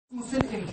اسمه سيل انجري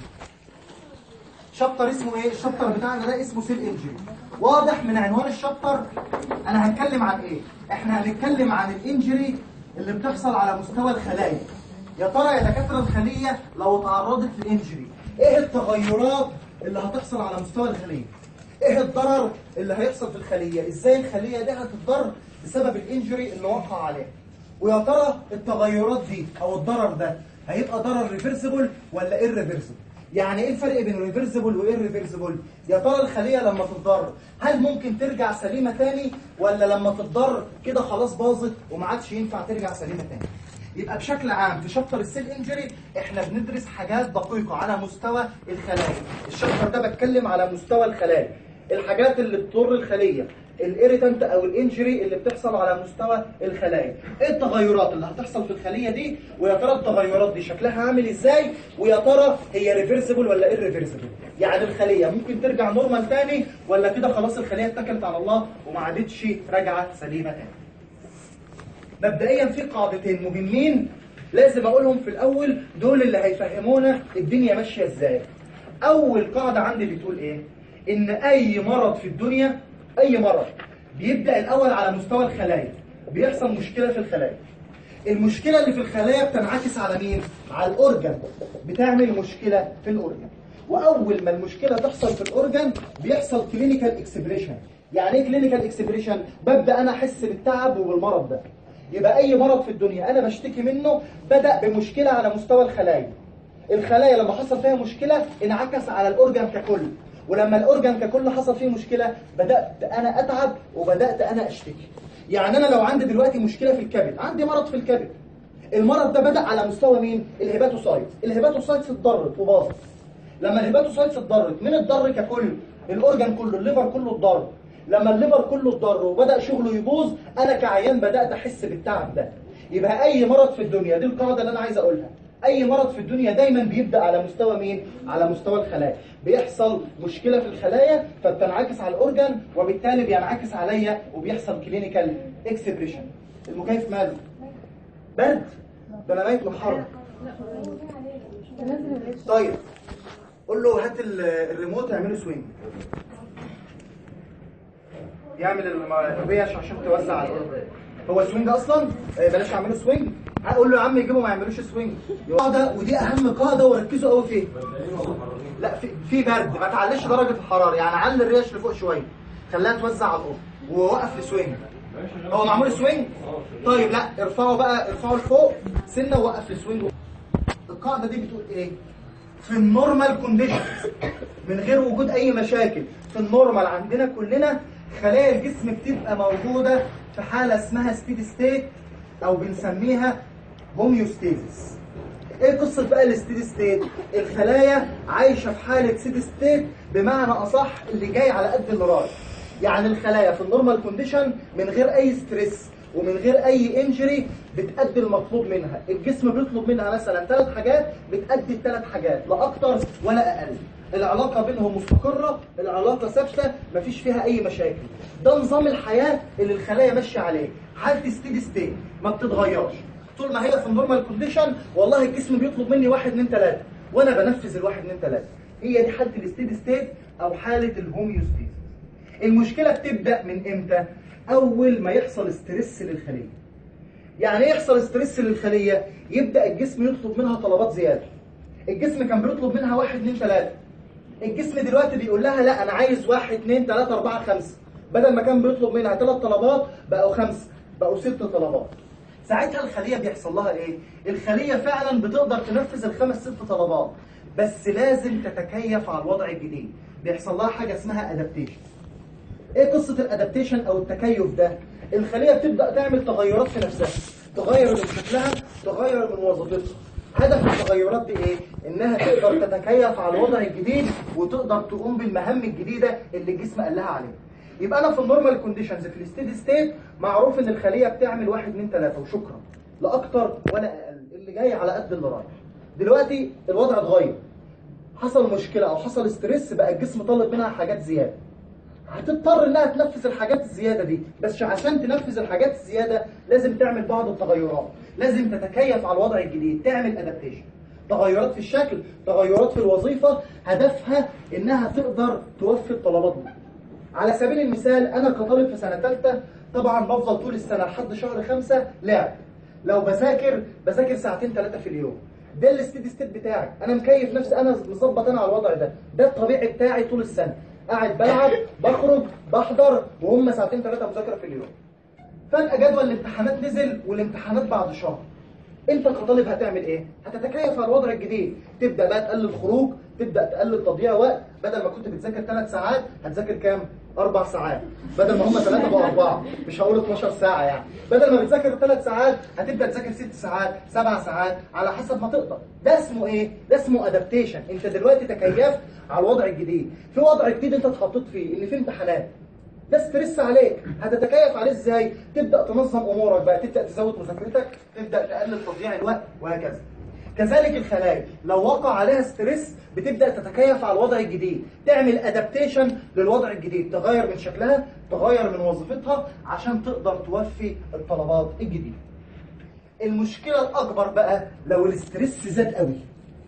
شابتر اسمه ايه الشابتر بتاعنا ده اسمه سيل انجري واضح من عنوان الشابتر انا هتكلم عن ايه احنا هنتكلم عن الانجري اللي بتحصل على مستوى الخلايا يا ترى يا دكاتره الخليه لو تعرضت لانجري ايه التغيرات اللي هتحصل على مستوى الخليه ايه الضرر اللي هيحصل في الخليه ازاي الخليه دي هتتضر بسبب الانجري اللي وقع عليها ويا ترى التغيرات دي او الضرر ده هيبقى ضرر ريفرسيبل ولا ايرريفرسيبل يعني ايه الفرق بين ريفرسيبل وايرريفرسيبل يا ترى الخليه لما تتضر هل ممكن ترجع سليمه تاني ولا لما تتضر كده خلاص باظت وما عادش ينفع ترجع سليمه تاني يبقى بشكل عام في شابتر السيل انجري احنا بندرس حاجات دقيقه على مستوى الخلايا الشابتر ده بتكلم على مستوى الخلايا الحاجات اللي بتضر الخليه الاريتنت او الانجري اللي بتحصل على مستوى الخلايا ايه التغيرات اللي هتحصل في الخليه دي ويا ترى التغيرات دي شكلها عامل ازاي ويا ترى هي ريفرسيبل ولا ايرريفرسيبل يعني الخليه ممكن ترجع نورمال تاني ولا كده خلاص الخليه اتكلت على الله وما عادتش راجعه سليمه تاني مبدئيا في قاعدتين مهمين لازم اقولهم في الاول دول اللي هيفهمونا الدنيا ماشيه ازاي اول قاعده عندي بتقول ايه ان اي مرض في الدنيا اي مرض بيبدا الاول على مستوى الخلايا بيحصل مشكله في الخلايا المشكله اللي في الخلايا بتنعكس على مين على الاورجن بتعمل مشكله في الاورجن واول ما المشكله تحصل في الاورجن بيحصل كلينيكال اكسبريشن يعني ايه كلينيكال اكسبريشن ببدا انا احس بالتعب وبالمرض ده يبقى اي مرض في الدنيا انا بشتكي منه بدا بمشكله على مستوى الخلايا الخلايا لما حصل فيها مشكله انعكس على الاورجن ككل ولما الاورجن ككل حصل فيه مشكله بدات انا اتعب وبدات انا اشتكي يعني انا لو عندي دلوقتي مشكله في الكبد عندي مرض في الكبد المرض ده بدا على مستوى مين الهيباتوسايت الهيباتوسايتس اتضرت وباظت لما الهيباتوسايتس اتضرت مين اتضر ككل الاورجن كله الليفر كله اتضر لما الليفر كله اتضر وبدا شغله يبوظ انا كعيان بدات احس بالتعب ده يبقى اي مرض في الدنيا دي القاعده اللي انا عايز اقولها اي مرض في الدنيا دايما بيبدا على مستوى مين على مستوى الخلايا بيحصل مشكله في الخلايا فبتنعكس على الاورجن وبالتالي بينعكس عليا وبيحصل كلينيكال اكسبريشن المكيف ماله برد ده انا ميت من الحر طيب قول له هات ال- الريموت اعمله سوينج يعمل الريش عشان توزع على الاورجن هو سوينج اصلا آه، بلاش اعمله سوينج هقول له يا عم يجيبه ما يعملوش سوينج قاعده ودي اهم قاعده وركزوا قوي فيها لا في في برد ما تعليش درجه الحراره يعني علي الريش لفوق شويه خليها توزع على الارض ووقف السوينج هو معمول سوينج طيب لا ارفعه بقى ارفعه لفوق سنه ووقف السوينج القاعده دي بتقول ايه في النورمال كونديشنز من غير وجود اي مشاكل في النورمال عندنا كلنا خلايا الجسم بتبقى موجوده في حاله اسمها ستيدي ستيت او بنسميها هوميوستيزيس ايه قصه بقى الستيدي ستيت الخلايا عايشه في حاله ستيدي ستيت بمعنى اصح اللي جاي على قد اللي رايح يعني الخلايا في النورمال كونديشن من غير اي ستريس ومن غير اي انجري بتأدي المطلوب منها الجسم بيطلب منها مثلا ثلاث حاجات بتأدي الثلاث حاجات لا اكتر ولا اقل العلاقه بينهم مستقره العلاقه ثابته مفيش فيها اي مشاكل ده نظام الحياه اللي الخلايا ماشيه عليه حاله ستيدي ستيت ما بتتغيرش طول ما هي في النورمال كونديشن والله الجسم بيطلب مني واحد اتنين تلاته وانا بنفذ الواحد اتنين تلاته هي دي حاله الستيدي ستيت او حاله الهوميوستيزيس المشكله بتبدا من امتى اول ما يحصل ستريس للخليه يعني ايه يحصل ستريس للخليه يبدا الجسم يطلب منها طلبات زياده الجسم كان بيطلب منها واحد اتنين تلاته الجسم دلوقتي بيقول لها لا انا عايز واحد اتنين تلاته اربعه خمسه بدل ما كان بيطلب منها ثلاث طلبات بقوا خمسه بقوا ست طلبات ساعتها الخليه بيحصل لها ايه الخليه فعلا بتقدر تنفذ الخمس ست طلبات بس لازم تتكيف على الوضع الجديد بيحصل لها حاجه اسمها ادابتيشن ايه قصه الادابتيشن او التكيف ده الخليه بتبدا تعمل تغيرات في نفسها تغير من شكلها تغير من وظيفتها هدف التغيرات دي ايه انها تقدر تتكيف على الوضع الجديد وتقدر تقوم بالمهام الجديده اللي الجسم قال لها عليها يبقى انا في النورمال كونديشنز في الستيدي ستيت معروف ان الخليه بتعمل واحد اتنين تلاته وشكرا لا اكتر ولا اقل اللي جاي على قد اللي رايح دلوقتي الوضع اتغير حصل مشكله او حصل ستريس بقى الجسم طالب منها حاجات زياده هتضطر انها تنفذ الحاجات الزياده دي بس عشان تنفذ الحاجات الزياده لازم تعمل بعض التغيرات لازم تتكيف على الوضع الجديد تعمل ادابتيشن تغيرات في الشكل تغيرات في الوظيفه هدفها انها تقدر توفي الطلبات دي على سبيل المثال انا كطالب في سنه ثالثه طبعا بفضل طول السنه لحد شهر خمسة لعب لو بذاكر بذاكر ساعتين ثلاثه في اليوم ده الستيدي ستيت بتاعي انا مكيف نفسي انا مظبط انا على الوضع ده ده الطبيعي بتاعي طول السنه قاعد بلعب بخرج بحضر وهم ساعتين ثلاثه مذاكره في اليوم فجاه جدول الامتحانات نزل والامتحانات بعد شهر انت كطالب هتعمل ايه هتتكيف على الوضع الجديد تبدا بقى تقلل خروج تبدا تقلل تضييع وقت بدل ما كنت بتذاكر ثلاث ساعات هتذاكر كام اربع ساعات بدل ما هم ثلاثه بقوا اربعه مش هقول 12 ساعه يعني بدل ما بتذاكر ثلاث ساعات هتبدا تذاكر ست ساعات سبع ساعات على حسب ما تقدر ده اسمه ايه ده اسمه ادابتيشن انت دلوقتي تكيفت على الوضع الجديد في وضع جديد انت اتحطيت فيه ان في امتحانات ده ستريس عليك هتتكيف عليه ازاي تبدا تنظم امورك بقى تبدا تزود مذاكرتك تبدا تقلل تضييع الوقت وهكذا كذلك الخلايا لو وقع عليها ستريس بتبدا تتكيف على الوضع الجديد تعمل ادابتيشن للوضع الجديد تغير من شكلها تغير من وظيفتها عشان تقدر توفي الطلبات الجديده المشكله الاكبر بقى لو الاستريس زاد قوي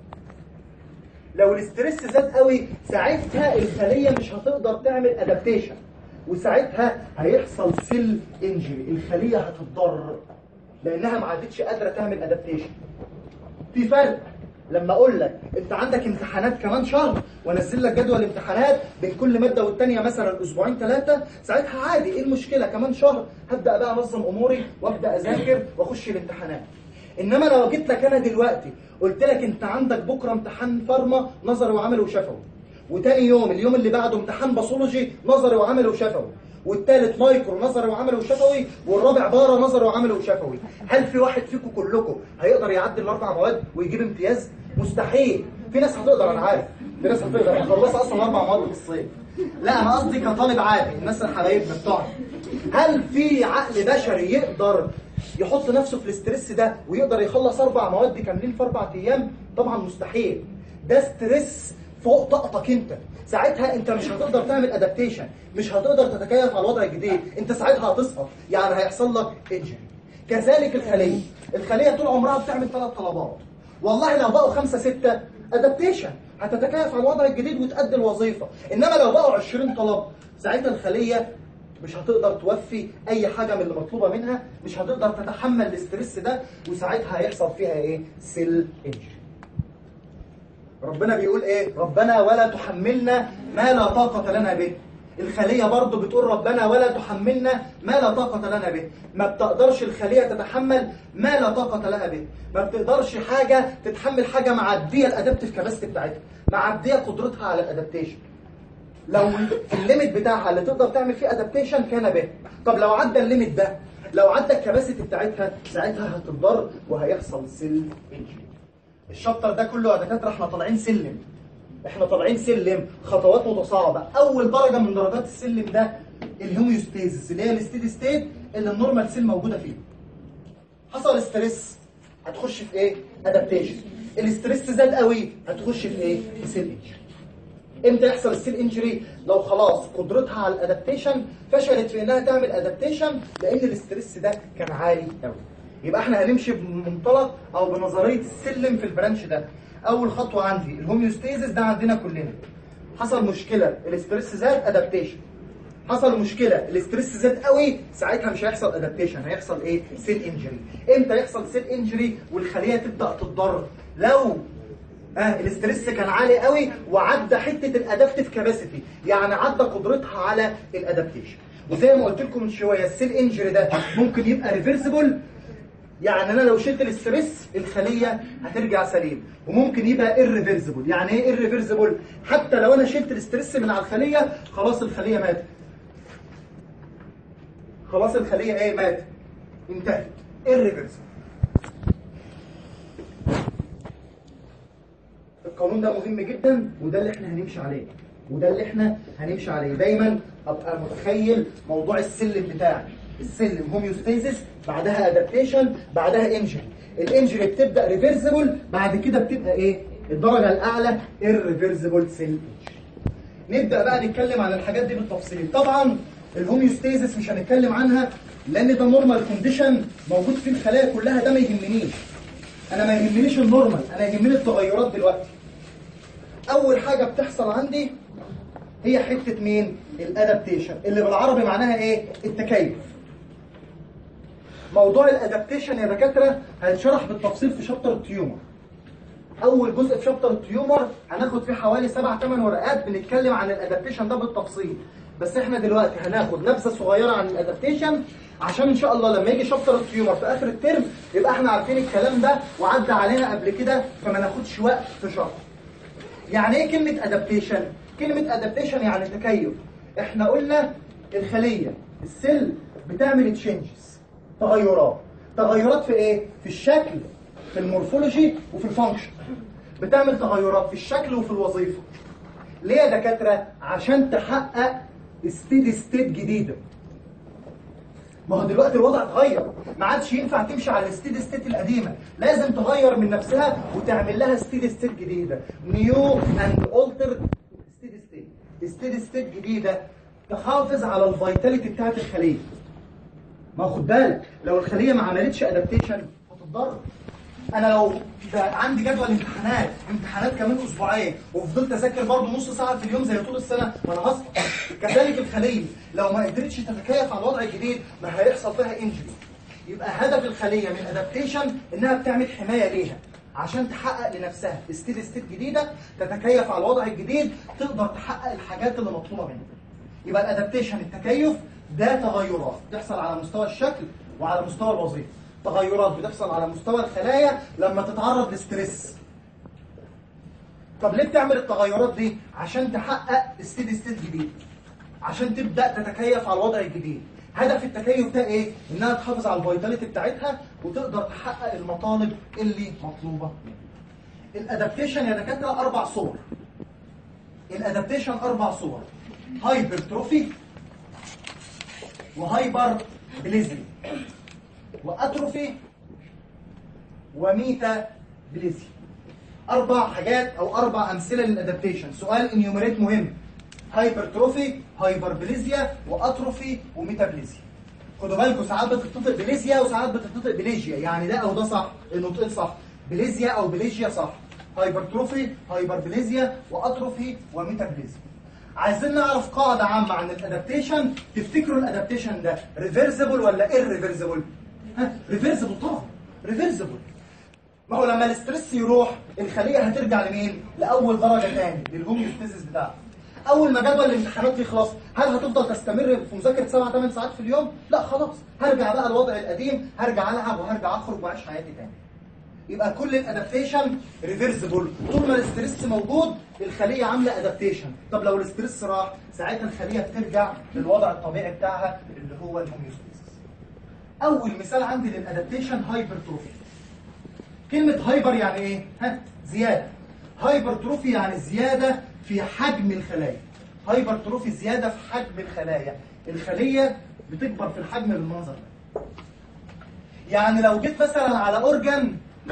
لو الاستريس زاد قوي ساعتها الخليه مش هتقدر تعمل ادابتيشن وساعتها هيحصل سيل انجري الخليه هتتضرر لانها ما عادتش قادره تعمل ادابتيشن في فرق لما اقول لك انت عندك امتحانات كمان شهر وانزل لك جدول امتحانات بين كل ماده والتانيه مثلا اسبوعين ثلاثه ساعتها عادي ايه المشكله كمان شهر هبدا بقى انظم اموري وابدا اذاكر واخش الامتحانات انما لو جيت لك انا دلوقتي قلت لك انت عندك بكره امتحان فارما نظري وعملي وشفوي وتاني يوم اليوم اللي بعده امتحان باثولوجي نظري وعملي وشفوي والثالث مايكرو نظري وعملي وشفوي والرابع بارا نظري وعملي وشفوي هل في واحد فيكم كلكم هيقدر يعدي الاربع مواد ويجيب امتياز مستحيل في ناس هتقدر انا عارف في ناس هتقدر خلص اصلا اربع مواد في الصيف لا انا قصدي كطالب عادي الناس الحبايبنا بتوعنا هل في عقل بشري يقدر يحط نفسه في الاسترس ده ويقدر يخلص اربع مواد كاملين في اربع ايام طبعا مستحيل ده ستريس فوق طاقتك انت ساعتها انت مش هتقدر تعمل ادابتيشن مش هتقدر تتكيف على الوضع الجديد انت ساعتها هتسقط يعني هيحصل لك انجري كذلك الخليه الخليه طول عمرها بتعمل ثلاث طلبات والله لو بقوا خمسة ستة ادابتيشن هتتكيف على الوضع الجديد وتأدي الوظيفة انما لو بقوا 20 طلب ساعتها الخلية مش هتقدر توفي اي حاجة من اللي مطلوبة منها مش هتقدر تتحمل الاسترس ده وساعتها هيحصل فيها ايه سيل انجري ربنا بيقول ايه ربنا ولا تحملنا ما لا طاقة لنا به الخلية برضو بتقول ربنا ولا تحملنا ما لا طاقة لنا به ما بتقدرش الخلية تتحمل ما لا طاقة لها به ما بتقدرش حاجة تتحمل حاجة معدية الادابتيف كاباسيتي بتاعتها معدية قدرتها على الادابتيشن لو الليميت بتاعها اللي تقدر تعمل فيه ادابتيشن كان به طب لو عدى الليميت ده لو عدى الكباسيتي بتاعتها ساعتها هتتضر وهيحصل سيل انجري الشابتر ده كله يا دكاتره احنا طالعين سلم احنا طالعين سلم خطوات متصاعده اول درجه من درجات السلم ده الهوميوستيزس اللي هي الستيدي ستيت اللي النورمال سيل موجوده فيه حصل ستريس هتخش في ايه ادابتيشن الاستريس زاد قوي هتخش في ايه في سيل انجري امتى يحصل السيل انجري لو خلاص قدرتها على الادابتيشن فشلت في انها تعمل ادابتيشن لان الاستريس ده كان عالي قوي يبقى احنا هنمشي بمنطلق او بنظريه السلم في البرانش ده اول خطوه عندي الهوميوستيزس ده عندنا كلنا حصل مشكله الاستريس زاد ادابتيشن حصل مشكله الاستريس زاد قوي ساعتها مش هيحصل ادابتيشن هيحصل ايه سيل انجري امتى يحصل سيل انجري والخليه تبدا تتضرر لو اه الاستريس كان عالي قوي وعدى حته الادابتيف كاباسيتي يعني عدى قدرتها على الادابتيشن وزي ما قلت لكم من شويه السيل انجري ده ممكن يبقى ريفرسيبل يعني انا لو شلت الاستريس الخليه هترجع سليم وممكن يبقى irreversible يعني ايه irreversible حتى لو انا شلت الاستريس من على الخليه خلاص الخليه ماتت خلاص الخليه ايه ماتت انتهت irreversible القانون ده مهم جدا وده اللي احنا هنمشي عليه وده اللي احنا هنمشي عليه دايما ابقى متخيل موضوع السلم بتاعي السلم هوميوستيزس بعدها ادابتيشن بعدها انجري الانجري بتبدا ريفرسيبل بعد كده بتبقى ايه الدرجه الاعلى الريفرسيبل سيل نبدا بقى نتكلم عن الحاجات دي بالتفصيل طبعا الهوميوستيزس مش هنتكلم عنها لان ده نورمال كونديشن موجود في الخلايا كلها ده ما يهمنيش انا ما يهمنيش النورمال انا يهمني التغيرات دلوقتي اول حاجه بتحصل عندي هي حته مين الادابتيشن اللي بالعربي معناها ايه التكيف موضوع الادابتيشن يا دكاتره هيتشرح بالتفصيل في شابتر التيومر اول جزء في شابتر التيومر هناخد فيه حوالي 7 8 ورقات بنتكلم عن الادابتيشن ده بالتفصيل بس احنا دلوقتي هناخد نبذه صغيره عن الادابتيشن عشان ان شاء الله لما يجي شابتر التيومر في اخر الترم يبقى احنا عارفين الكلام ده وعدى علينا قبل كده فما ناخدش وقت في شرح يعني ايه كلمه ادابتيشن كلمه ادابتيشن يعني تكيف احنا قلنا الخليه السيل بتعمل تشينجز تغيرات تغيرات في ايه في الشكل في المورفولوجي وفي الفانكشن بتعمل تغيرات في الشكل وفي الوظيفه ليه يا دكاتره عشان تحقق ستيدي ستيت جديده ما هو دلوقتي الوضع اتغير ما عادش ينفع تمشي على الستيدي ستيت القديمه لازم تغير من نفسها وتعمل لها ستيدي ستيت جديده نيو اند اولترد ستيدي ستيت ستيدي ستيت جديده تحافظ على الفيتاليتي بتاعت الخليه ما هو خد بالك لو الخليه ما عملتش ادابتيشن هتتضرر انا لو بقى عندي جدول امتحانات امتحانات كمان اسبوعين وفضلت اذاكر برضه نص ساعه في اليوم زي طول السنه وانا هسقط كذلك الخليه لو ما قدرتش تتكيف على الوضع الجديد ما هيحصل فيها انجري يبقى هدف الخليه من ادابتيشن انها بتعمل حمايه ليها عشان تحقق لنفسها ستيل ستيت جديده تتكيف على الوضع الجديد تقدر تحقق الحاجات اللي مطلوبه منها يبقى الادابتيشن التكيف ده تغيرات بتحصل على مستوى الشكل وعلى مستوى الوظيفه تغيرات بتحصل على مستوى الخلايا لما تتعرض لستريس طب ليه بتعمل التغيرات دي عشان تحقق ستيدي ستيت جديد عشان تبدا تتكيف على الوضع الجديد هدف التكيف ده ايه انها تحافظ على الفيتاليتي بتاعتها وتقدر تحقق المطالب اللي مطلوبه منها الادابتيشن يا دكاتره اربع صور الادابتيشن اربع صور هايبرتروفي وهايبر بليزي واتروفي وميتا بليزي اربع حاجات او اربع امثله للادابتيشن سؤال انيوميريت مهم هايبرتروفي هايبربليزيا واتروفي وميتابليزيا خدوا بالكم ساعات بتتنطق بليزيا وساعات بتتنطق بليجيا يعني ده او ده صح النطقين صح بليزيا او بليجيا صح هايبرتروفي هايبربليزيا واتروفي وميتابليزيا عايزين نعرف قاعده عامه عن الادابتيشن تفتكروا الادابتيشن ده ريفرسبل ولا ايرريفرسبل ها ريفرسبل طبعا ريفرسبل ما هو لما الاسترس يروح الخليه هترجع لمين لاول درجه تاني للهوميوستاسيس بتاعها اول ما جدول الامتحانات يخلص هل هتفضل تستمر في مذاكره 7 8 ساعات في اليوم لا خلاص هرجع بقى الوضع القديم هرجع العب وهرجع اخرج واعيش حياتي تاني يبقى كل الادابتيشن ريفرسبل طول ما الاسترس موجود الخليه عامله ادابتيشن طب لو الاسترس راح ساعتها الخليه بترجع للوضع الطبيعي بتاعها اللي هو الهوميوستاسيس اول مثال عندي للادابتيشن هايبرتروفي كلمه هايبر يعني ايه ها زياده هايبرتروفي يعني زياده في حجم الخلايا هايبرتروفي زياده في حجم الخلايا الخليه بتكبر في الحجم بالمنظر ده يعني لو جيت مثلا على اورجان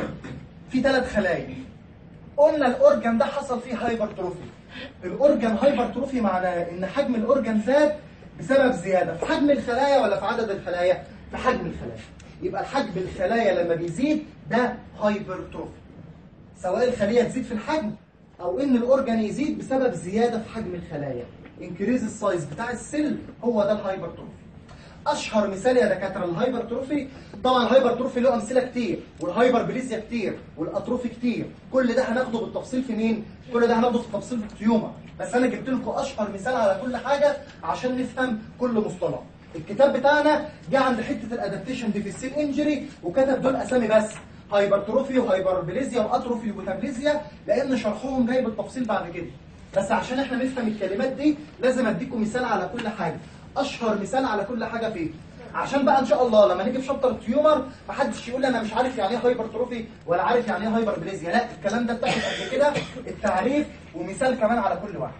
في ثلاث خلايا قلنا الاورجان ده حصل فيه هايبرتروفي الاورجان هايبرتروفي معناه ان حجم الاورجان زاد بسبب زياده في حجم الخلايا ولا في عدد الخلايا في حجم الخلايا يبقى الحجم الخلايا لما بيزيد ده هايبرتروفي سواء الخليه تزيد في الحجم او ان الاورجان يزيد بسبب زياده في حجم الخلايا انكريز السايز بتاع السيل هو ده الهايبرتروفي اشهر مثال يا دكاتره الهايبرتروفي طبعا الهايبرتروفي له امثله كتير والهايبربليزيا كتير والاتروفي كتير كل ده هناخده بالتفصيل في مين كل ده هناخده في التفصيل في التيومر بس انا جبت لكم اشهر مثال على كل حاجه عشان نفهم كل مصطلح الكتاب بتاعنا جه عند حته الادابتيشن دي في السيل انجري وكتب دول اسامي بس هايبرتروفي وهايبربليزيا واتروفي وميتابليزيا لان شرحهم جاي بالتفصيل بعد كده بس عشان احنا نفهم الكلمات دي لازم اديكم مثال على كل حاجه اشهر مثال على كل حاجه فيه عشان بقى ان شاء الله لما نيجي في شابتر التيومر محدش يقول لي انا مش عارف يعني ايه هايبرتروفي ولا عارف يعني ايه هايبربليزيا لا الكلام ده بتاخد قبل كده التعريف ومثال كمان على كل واحد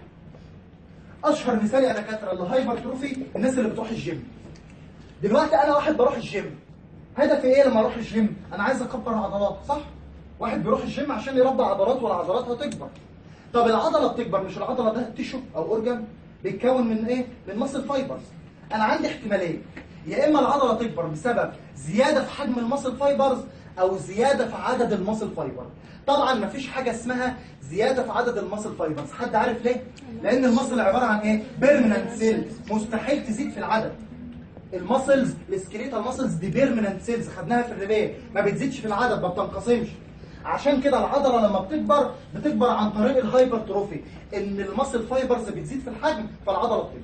اشهر مثال يا دكاتره الهايبرتروفي الناس اللي بتروح الجيم دلوقتي انا واحد بروح الجيم هدفي ايه لما اروح الجيم انا عايز اكبر عضلات صح واحد بيروح الجيم عشان يربى عضلات والعضلات هتكبر طب العضله بتكبر مش العضله ده تيشو او اورجان بيتكون من ايه من ماسل فايبرز انا عندي احتمالين يا اما العضله تكبر بسبب زياده في حجم الماسل فايبرز او زياده في عدد الماسل فايبر طبعا مفيش حاجه اسمها زياده في عدد الماسل فايبرز حد عارف ليه لان الماسل عباره عن ايه بيرمننت سيل مستحيل تزيد في العدد الماسلز السكيليتال ماسلز دي بيرمننت سيلز خدناها في الربايه ما بتزيدش في العدد ما بتنقسمش عشان كده العضله لما بتكبر بتكبر عن طريق الهايبرتروفي ان الماسل فايبرز بتزيد في الحجم فالعضله بتكبر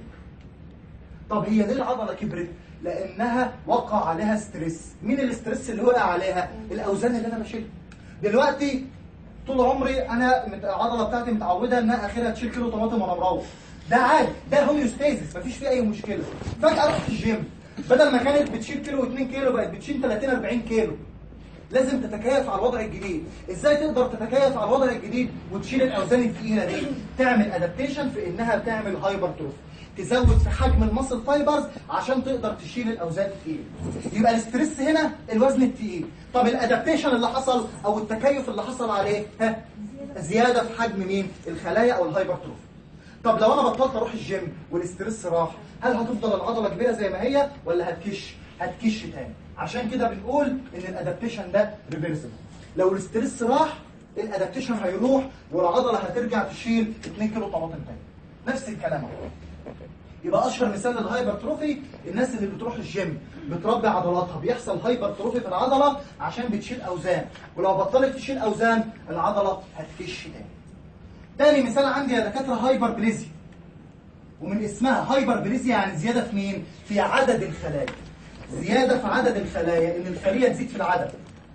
طب هي ليه العضله كبرت لانها وقع عليها ستريس مين الاستريس اللي وقع عليها الاوزان اللي انا بشيلها دلوقتي طول عمري انا مت- العضله بتاعتي متعوده انها اخرها تشيل كيلو طماطم وانا مروح ده عادي ده هوميوستاسيس مفيش فيه اي مشكله فجاه رحت الجيم بدل ما كانت بتشيل كيلو و2 كيلو بقت بتشيل 30 40 كيلو لازم تتكيف على الوضع الجديد ازاي تقدر تتكيف على الوضع الجديد وتشيل الاوزان الثقيله دي تعمل ادابتيشن في انها تعمل هايبرتروفي تزود في حجم المسل فايبرز عشان تقدر تشيل الاوزان الثقيله يبقى الاستريس هنا الوزن الثقيل طب الادابتيشن اللي حصل او التكيف اللي حصل عليه ها زياده في حجم مين الخلايا او الهايبرتروفي طب لو انا بطلت اروح الجيم والاسترس راح هل هتفضل العضله كبيره زي ما هي ولا هتكش هتكش تاني عشان كده بنقول ان الادابتيشن ده ريفرسبل لو الاسترس راح الادابتيشن هيروح والعضله هترجع تشيل 2 كيلو طماطم تاني نفس الكلام اهو يبقى اشهر مثال للهايبرتروفي الناس اللي بتروح الجيم بتربي عضلاتها بيحصل هايبرتروفي في العضله عشان بتشيل اوزان ولو بطلت تشيل اوزان العضله هتكش تاني تاني مثال عندي يا دكاتره هايبر بليزيا ومن اسمها هايبر بليزيا يعني زياده في مين؟ في عدد الخلايا زياده في عدد الخلايا ان الخليه تزيد في العدد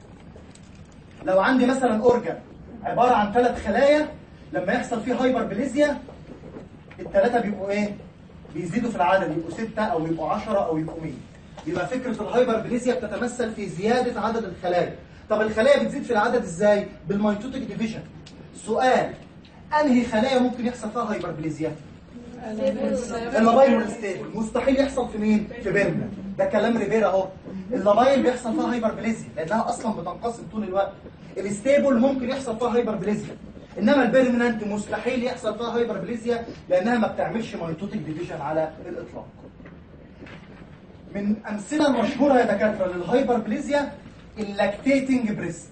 لو عندي مثلا اورجان عباره عن ثلاث خلايا لما يحصل فيه هايبر بليزيا الثلاثه بيبقوا ايه؟ بيزيدوا في العدد يبقوا ستة او يبقوا 10 او يبقوا 100 يبقى فكره الهايبر بليزيا بتتمثل في زياده عدد الخلايا طب الخلايا بتزيد في العدد ازاي؟ بالميتوتيك ديفيجن سؤال انهي خلايا ممكن يحصل فيها هايبر بليزيا؟ اللابايل والستيبل مستحيل يحصل في مين؟ في بيرنا ده كلام ريفيرا اهو اللابايل بيحصل فيها هايبر بليزيا لانها اصلا بتنقسم طول الوقت الستيبل ممكن يحصل فيها هايبر بليزيا انما البيرمننت مستحيل يحصل فيها هايبر بليزيا لانها ما بتعملش ميتوتيك ديفيجن على الاطلاق من امثله مشهوره يا دكاتره للهايبر بليزيا اللاكتيتنج بريست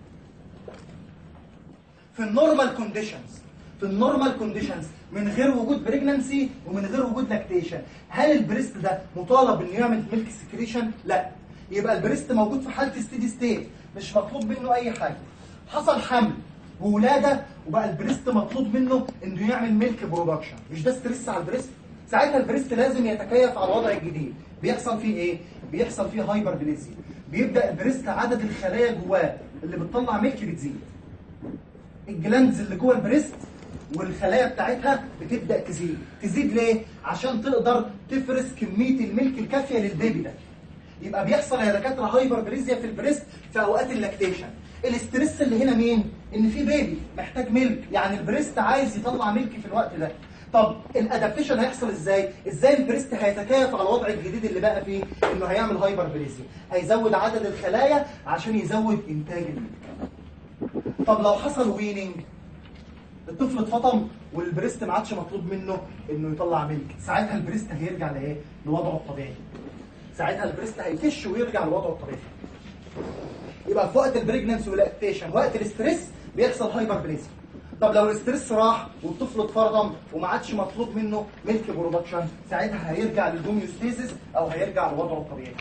في النورمال كونديشنز في النورمال كونديشنز من غير وجود بريجنانسي ومن غير وجود لاكتيشن هل البريست ده مطالب انه يعمل ميلك سكريشن لا يبقى البريست موجود في حاله ستيدي ستيت مش مطلوب منه اي حاجه حصل حمل وولاده وبقى البريست مطلوب منه انه يعمل ميلك برودكشن مش ده ستريس على البريست ساعتها البريست لازم يتكيف على الوضع الجديد بيحصل فيه ايه بيحصل فيه هايبر بليزيا بيبدا البريست عدد الخلايا جواه اللي بتطلع ميلك بتزيد الجلاندز اللي جوه البريست والخلايا بتاعتها بتبدا تزيد تزيد ليه عشان تقدر تفرز كميه الملك الكافيه للبيبي ده يبقى بيحصل يا دكاتره هايبر بريزيا في البريست في اوقات اللاكتيشن الاسترس اللي هنا مين ان في بيبي محتاج ملك يعني البريست عايز يطلع ملك في الوقت ده طب الادابتيشن هيحصل ازاي ازاي البريست هيتكيف على الوضع الجديد اللي بقى فيه انه هيعمل هايبر بريزيا هيزود عدد الخلايا عشان يزود انتاج الملك طب لو حصل ويننج الطفل اتفطم والبريست ما عادش مطلوب منه انه يطلع ملك ساعتها البريست هيرجع لايه لوضعه الطبيعي ساعتها البريست هيكش ويرجع لوضعه الطبيعي يبقى في وقت البريجننسي والاكتيشن وقت الاستريس بيحصل هايبر بليزيا طب لو الاستريس راح والطفل اتفرطم وما عادش مطلوب منه ملك برودكشن ساعتها هيرجع للهوميوستاسيس او هيرجع لوضعه الطبيعي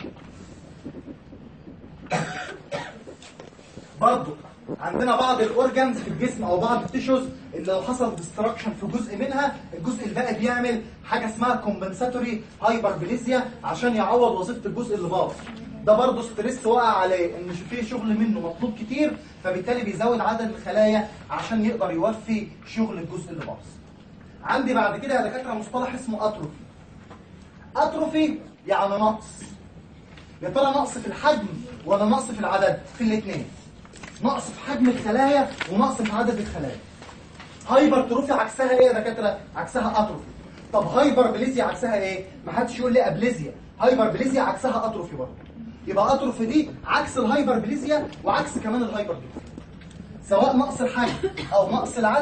برضه عندنا بعض الاورجانز في الجسم او بعض التيشوز اللي لو حصل ديستراكشن في جزء منها الجزء الباقي بيعمل حاجه اسمها كومبنساتوري هايبربليزيا عشان يعوض وظيفه الجزء اللي باظ ده برضه ستريس وقع عليه ان في شغل منه مطلوب كتير فبالتالي بيزود عدد الخلايا عشان يقدر يوفي شغل الجزء اللي باظ عندي بعد كده يا دكاتره مصطلح اسمه اتروفي اتروفي يعني نقص يا ترى نقص في الحجم ولا نقص في العدد في الاثنين نقص في حجم الخلايا ونقص في عدد الخلايا هايبر تروفي عكسها ايه يا دكاتره عكسها اتروفي طب هايبر بليزيا عكسها ايه ما حدش يقول لي ابليزيا هايبر بليزيا عكسها اتروفي برضه يبقى اتروفي دي عكس الهايبر بليزيا وعكس كمان الهايبر بليزيا سواء نقص الحجم او نقص العدد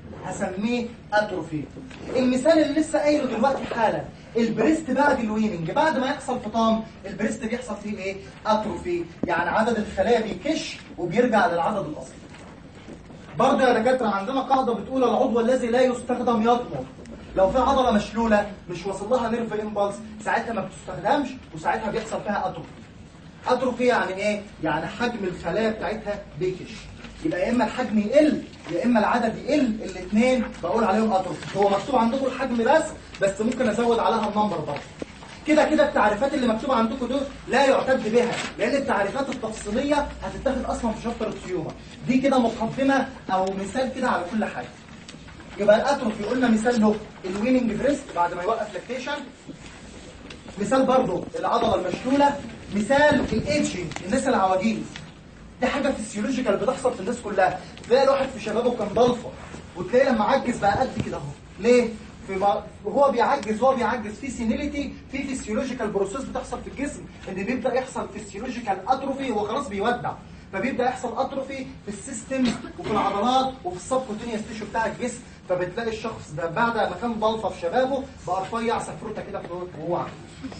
هسميه اتروفي المثال اللي لسه قايله دلوقتي حالا البريست بعد الويننج بعد ما يحصل فطام البريست بيحصل فيه ايه اتروفي يعني عدد الخلايا بيكش وبيرجع للعدد الاصلي برضه يا دكاتره عندنا قاعده بتقول العضو الذي لا يستخدم يطمر لو في عضله مشلوله مش واصل لها نيرف امبلس ساعتها ما بتستخدمش وساعتها بيحصل فيها اتروفي اتروفي يعني ايه يعني حجم الخلايا بتاعتها بيكش يبقى يا اما الحجم يقل يا اما العدد يقل الاثنين بقول عليهم اتروفي هو مكتوب عندكم الحجم بس بس ممكن ازود عليها النمبر برضه كده كده التعريفات اللي مكتوبه عندكم دول لا يعتد بها لان التعريفات التفصيليه هتتاخد اصلا في شابتر التيومر دي كده مقدمه او مثال كده على كل حاجه يبقى الاتروفي قلنا مثال له الويننج بريست بعد ما يوقف لاكتيشن مثال برضه العضله المشلوله مثال الايدجنج الناس العواجيز دي حاجه فيسيولوجيكال بتحصل في الناس كلها تلاقي الواحد في شبابه كان ضلفه وتلاقيه لما عجز بقى قد كده اهو ليه في ما وهو بيعجز وهو بيعجز في سينيليتي في فيسيولوجيكال بروسيس بتحصل في الجسم ان بيبدا يحصل فيسيولوجيكال اتروفي هو خلاص بيودع فبيبدا يحصل اتروفي في السيستم وفي العضلات وفي السبكوتينيوس تيشو بتاع الجسم فبتلاقي الشخص ده بعد ما كان ضلفه في شبابه بقى رفيع سفروته كده في وهو عجز.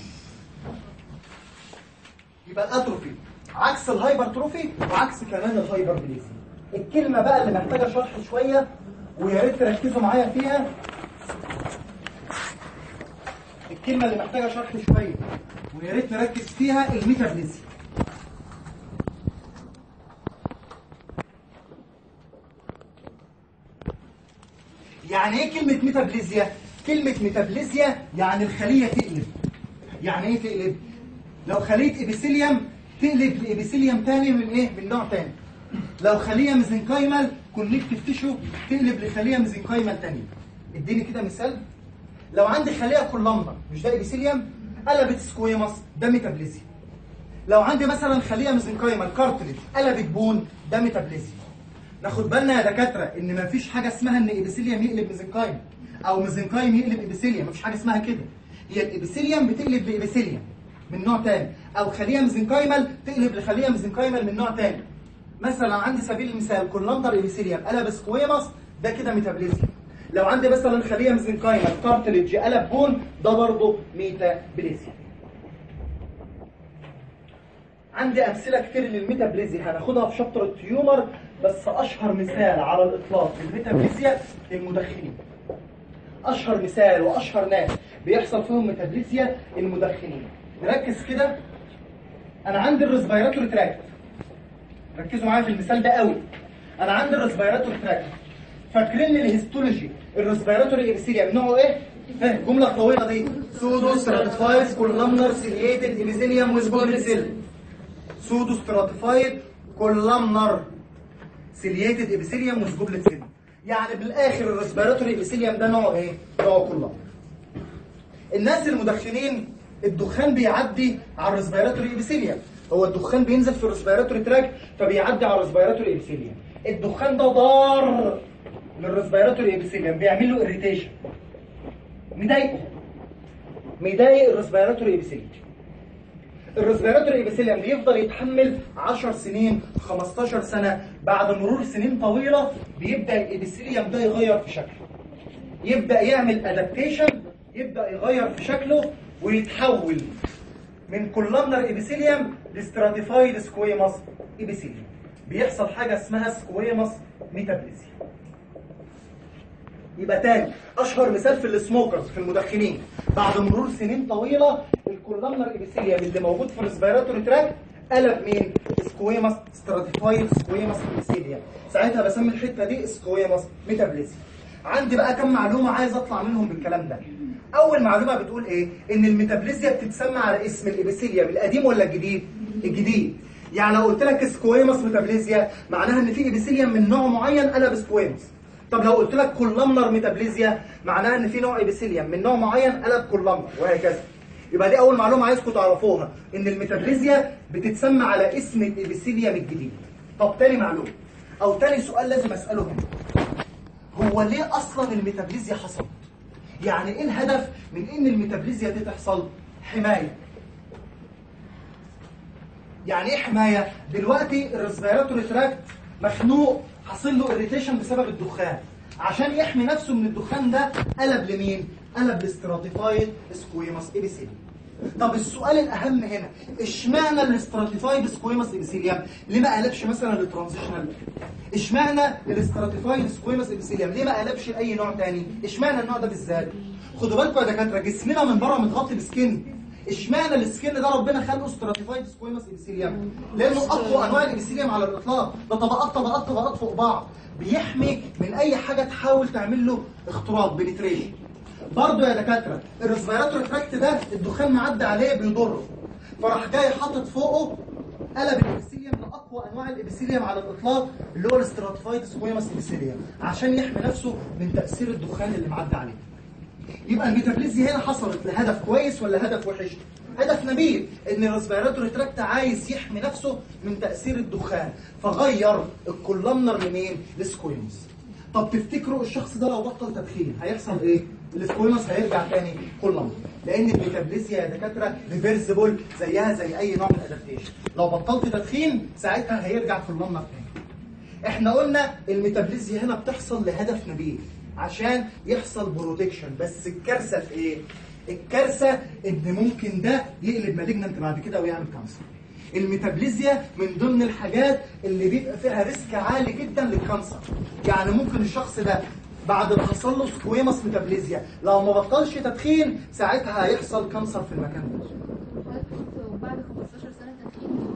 يبقى الاتروفي عكس الهايبرتروفي وعكس كمان الهايبربليزم الكلمه بقى اللي محتاجه شرح شويه ويا ريت تركزوا معايا فيها الكلمه اللي محتاجه شرح شويه ويا ريت نركز فيها الميتابليزم يعني ايه كلمه ميتابليزيا كلمه ميتابليزيا يعني الخليه تقلب يعني ايه تقلب لو خليه ابيثيليوم تقلب لابيثيليوم تاني من ايه من نوع تاني لو خليه ميزنكايمال كونكتيف تيشو تقلب لخليه ميزنكايمال تانية اديني كده مثال لو عندي خليه كولامبر مش ده ابيثيليوم قلبت سكويماس ده ميتابليزيا لو عندي مثلا خليه ميزنكايمال كارتلج قلبت بون ده ميتابليزيا ناخد بالنا يا دكاتره ان مفيش حاجه اسمها ان ابيثيليوم يقلب ميزنكايم او ميزنكايم يقلب ابيثيليوم مفيش حاجه اسمها كده هي الابيثيليوم بتقلب لابيثيليوم من نوع تاني او خليه ميزنكايمال تقلب لخليه ميزنكايمال من نوع تاني مثلا عندي سبيل المثال كولندر ابيثيليوم قلب سكويماس ده كده ميتابليزيا لو عندي مثلا خليه ميزنكايمال كارتلج قلب بون ده برضه ميتابليزيا عندي امثله كتير للميتابليزيا هناخدها في شابتر التيومر بس اشهر مثال على الاطلاق للميتابليزيا المدخنين اشهر مثال واشهر ناس بيحصل فيهم ميتابليزيا المدخنين نركز كده انا عندي الريسبيراتوري تراكت ركزوا معايا في المثال ده قوي انا عندي الريسبيراتوري تراكت فاكرين الهيستولوجي الريسبيراتوري ابيثيليوم نوعه ايه ها الجمله الطويله دي سودو ستراتيفايز كولامنر سيلييتد ابيثيليوم ويز جولد سيل سودو ستراتيفايد كولامنر سيلييتد ابيثيليوم ويز جولد سيل يعني بالاخر الريسبيراتوري ابيثيليوم ده نوعه ايه نوعه كولامنر الناس المدخنين الدخان بيعدي على الريسبيراتوري ابيثيليوم هو الدخان بينزل في الريسبيراتوري تراك فبيعدي على الريسبيراتوري ابيثيليوم الدخان ده ضار للريسبيراتوري ابيثيليوم بيعمل له اريتيشن مضايقه مضايق الريسبيراتوري ابيثيليوم الريسبيراتوري ابيثيليوم بيفضل يتحمل 10 سنين 15 سنه بعد مرور سنين طويله بيبدا الابيثيليوم ده يغير في شكله يبدا يعمل ادابتيشن يبدا يغير في شكله ويتحول من كولامنر ابيثيليوم لستراتيفايد سكويماس ابيثيليوم بيحصل حاجه اسمها سكويماس ميتابليزيا يبقى تاني اشهر مثال في السموكرز في المدخنين بعد مرور سنين طويله الكولامنر ابيثيليوم اللي موجود في الريسبيراتوري تراك قلب مين سكويماس ستراتيفايد سكويماس ابيثيليوم ساعتها بسمي الحته دي سكويماس ميتابليزيا عندي بقى كم معلومه عايز اطلع منهم بالكلام ده اول معلومه بتقول ايه ان الميتابليزيا بتتسمى على اسم الابيثيليوم القديم ولا الجديد الجديد يعني لو قلت لك سكويماس ميتابليزيا معناها ان في ابيثيليوم من نوع معين قلب سكويماس طب لو قلت لك كولامنر ميتابليزيا معناها ان في نوع ابيثيليوم من نوع معين قلب كولامنر وهكذا يبقى دي اول معلومه عايزكم تعرفوها ان الميتابليزيا بتتسمى على اسم الابيثيليوم الجديد طب تاني معلومه او تاني سؤال لازم اساله هنا هو ليه اصلا الميتابليزيا حصلت يعني ايه الهدف من ان الميتابليزيا دي تحصل حمايه يعني ايه حمايه دلوقتي الريسبيراتوري تراكت مخنوق حاصل له اريتيشن بسبب الدخان عشان يحمي نفسه من الدخان ده قلب لمين قلب لاستراتيفايد سكويماس ابيثيليوم طب السؤال الاهم هنا اشمعنى الاستراتيفايد سكويماس ابيثيليوم ليه ما قلبش مثلا للترانزيشنال اشمعنى الاستراتيفايد سكويماس ابيثيليوم ليه ما قلبش لاي نوع تاني اشمعنى النوع ده بالذات خدوا بالكم يا دكاتره جسمنا من بره متغطي بسكن اشمعنى السكن ده ربنا خلقه ستراتيفايد سكويماس ابيثيليوم لانه اقوى انواع الابيثيليوم على الاطلاق ده طبقات طبقات طبقات فوق بعض بيحمي من اي حاجه تحاول تعمل له اختراق بنتريشن برضه يا دكاتره الريسبيراتوري تراكت ده الدخان معدي عليه بيضره فراح جاي حاطط فوقه قلب الابيثيليوم لاقوى انواع الابيثيليوم على الاطلاق اللي هو الاستراتيفايد سكويماس ابيثيليوم عشان يحمي نفسه من تاثير الدخان اللي معدي عليه يبقى الميتابليزيا هنا حصلت لهدف كويس ولا هدف وحش هدف نبيل ان الريسبيراتوري تراكت عايز يحمي نفسه من تاثير الدخان فغير الكولامنر لمين لسكويموس طب تفتكروا الشخص ده لو بطل تدخين هيحصل ايه السكويموس هيرجع تاني كولامنر لان الميتابليزيا يا دكاتره ريفرسبل زيها زي اي نوع من الادابتيشن لو بطلت تدخين ساعتها هيرجع كولامنر تاني احنا قلنا الميتابليزيا هنا بتحصل لهدف نبيل عشان يحصل بروتكشن بس الكارثه في ايه الكارثه ان ممكن ده يقلب مالجننت بعد كده ويعمل كانسر الميتابليزيا من ضمن الحاجات اللي بيبقى فيها ريسك عالي جدا للكانسر يعني ممكن الشخص ده بعد ما حصل له سكويماس ميتابليزيا لو ما بطلش تدخين ساعتها هيحصل كانسر في المكان ده بعد 15 سنة تدخين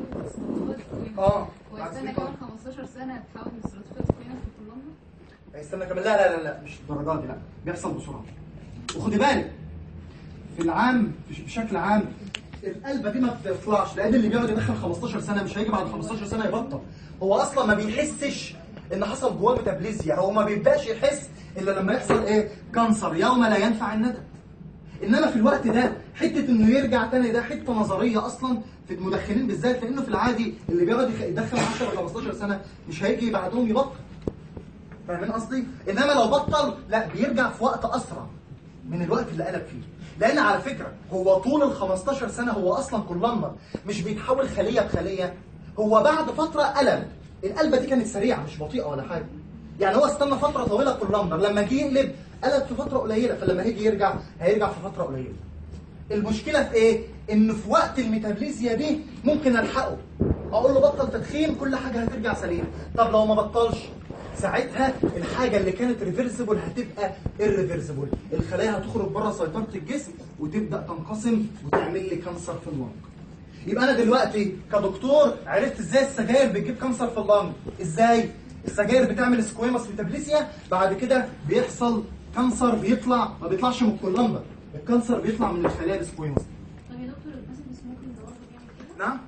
اه واستنى كمان 15 سنة تحول من استراتيفيات سكويمة في كولومبا هيستنى كمان لا لا لا لا مش الدرجات دي لا بيحصل بسرعه وخدي بالك في العام في- بشكل عام القلبه دي ما بتطلعش لان اللي بيقعد يدخل 15 سنه مش هيجي بعد 15 سنه يبطل هو اصلا ما بيحسش ان حصل جواه ميتابليزيا هو ما بيبداش يحس الا لما يحصل ايه كانسر يوم لا ينفع الندم انما في الوقت ده حته انه يرجع تاني ده حته نظريه اصلا في المدخنين بالذات لانه في العادي اللي بيقعد يخ- يدخن 10 و 15 سنه مش هيجي بعدهم يبطل فاهمين قصدي؟ انما لو بطل لا بيرجع في وقت اسرع من الوقت اللي قلب فيه لان على فكره هو طول ال 15 سنه هو اصلا كولامبر مش بيتحول خليه بخليه هو بعد فتره قلب القلبه دي كانت سريعه مش بطيئه ولا حاجه يعني هو استنى فتره طويله كولامبر لما جه يقلب قلب في فتره قليله فلما هيجي يرجع هيرجع في فتره قليله المشكله في ايه ان في وقت الميتابليزيا دي ممكن الحقه اقول له بطل تدخين كل حاجه هترجع سليمه طب لو ما بطلش ساعتها الحاجه اللي كانت ريفرسبل هتبقى irreversible الخلايا هتخرج بره سيطره الجسم وتبدا تنقسم وتعمل لي كانسر في اللنج يبقى انا دلوقتي كدكتور عرفت ازاي السجاير بتجيب كانسر في اللنج ازاي السجاير بتعمل سكويماس ميتابليسيا بعد كده بيحصل كانسر بيطلع ما بيطلعش من الكولامبر الكانسر بيطلع من الخلايا السكويماس طب يا دكتور الباسيف سموكينج ده برضه بيعمل كده؟ نعم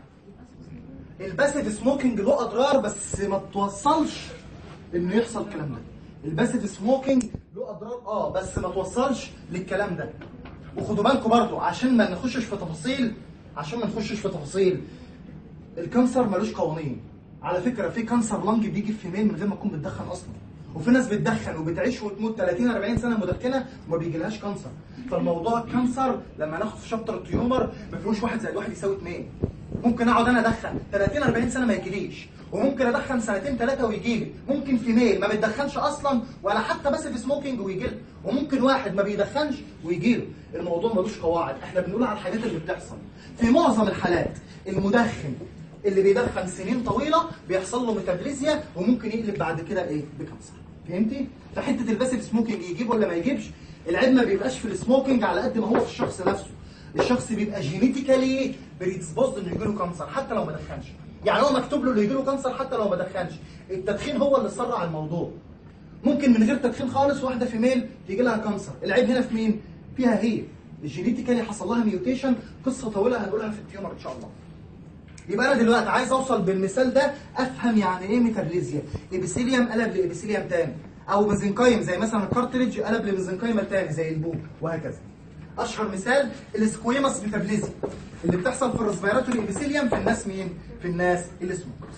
الباسيف سموكينج الباسيف سموكينج له اضرار بس ما توصلش انه يحصل الكلام ده الباسيف سموكينج له اضرار اه بس ما توصلش للكلام ده وخدوا بالكم برضو عشان ما نخشش في تفاصيل عشان ما نخشش في تفاصيل الكانسر ملوش قوانين على فكره في كانسر لنج بيجي في ميل من غير ما تكون بتدخن اصلا وفي ناس بتدخن وبتعيش وتموت 30 40 سنه مدخنه وما بيجيلهاش كانسر فالموضوع الكانسر لما ناخد في شابتر التيومر ما فيهوش واحد زائد واحد يساوي اثنين ممكن اقعد انا ادخن 30 40 سنه ما يجيليش وممكن ادخن سنتين ثلاثه ويجي لي ممكن في ميل ما بتدخنش اصلا ولا حتى بس في سموكينج ويجي له وممكن واحد ما بيدخنش ويجي له الموضوع ملوش قواعد احنا بنقول على الحاجات اللي بتحصل في معظم الحالات المدخن اللي بيدخن سنين طويله بيحصل له ميتابليزيا وممكن يقلب بعد كده ايه بكانسر فهمتي فحته الباسيف سموكينج يجيب ولا ما يجيبش العيب ما بيبقاش في السموكينج على قد ما هو في الشخص نفسه الشخص بيبقى جينيتيكالي بريدسبوزد انه يجي له كانسر حتى لو ما دخنش يعني هو مكتوب له انه يجي له كانسر حتى لو ما دخنش التدخين هو اللي سرع الموضوع ممكن من غير تدخين خالص واحده في ميل تيجي لها كانسر العيب هنا في مين فيها هي الجينيتيكالي حصل لها ميوتيشن قصه طويله هنقولها في التيومر ان شاء الله يبقى انا دلوقتي عايز اوصل بالمثال ده افهم يعني ايه ميتابليزيا ابيثيليوم قلب لابيثيليوم تاني او ميزنكايم زي مثلا الكارتريدج قلب لميزنكايم التاني زي البوب وهكذا اشهر مثال السكويماس ميتابليزيا اللي بتحصل في الريسبيراتوري ابيثيليوم في الناس مين في الناس السموكرز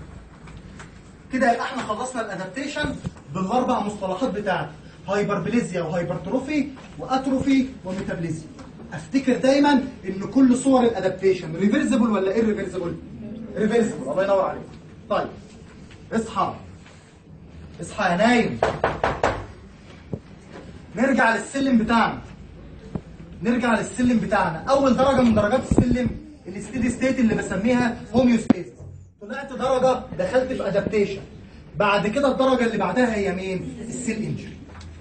كده يبقى احنا خلصنا الادابتيشن بالاربع مصطلحات بتاعتي هايبربليزيا وهايبرتروفي واتروفي وميتابليزيا افتكر دايما ان كل صور الادابتيشن ريفرسبل ولا ايه ريفرسبل ريفرسبل الله ينور عليك طيب اصحى اصحى يا نايم نرجع للسلم بتاعنا نرجع للسلم بتاعنا اول درجه من درجات السلم الستيدي ستيت اللي بسميها هوميوستيز طلعت درجه دخلت في ادابتيشن بعد كده الدرجه اللي بعدها هي مين السيل انجري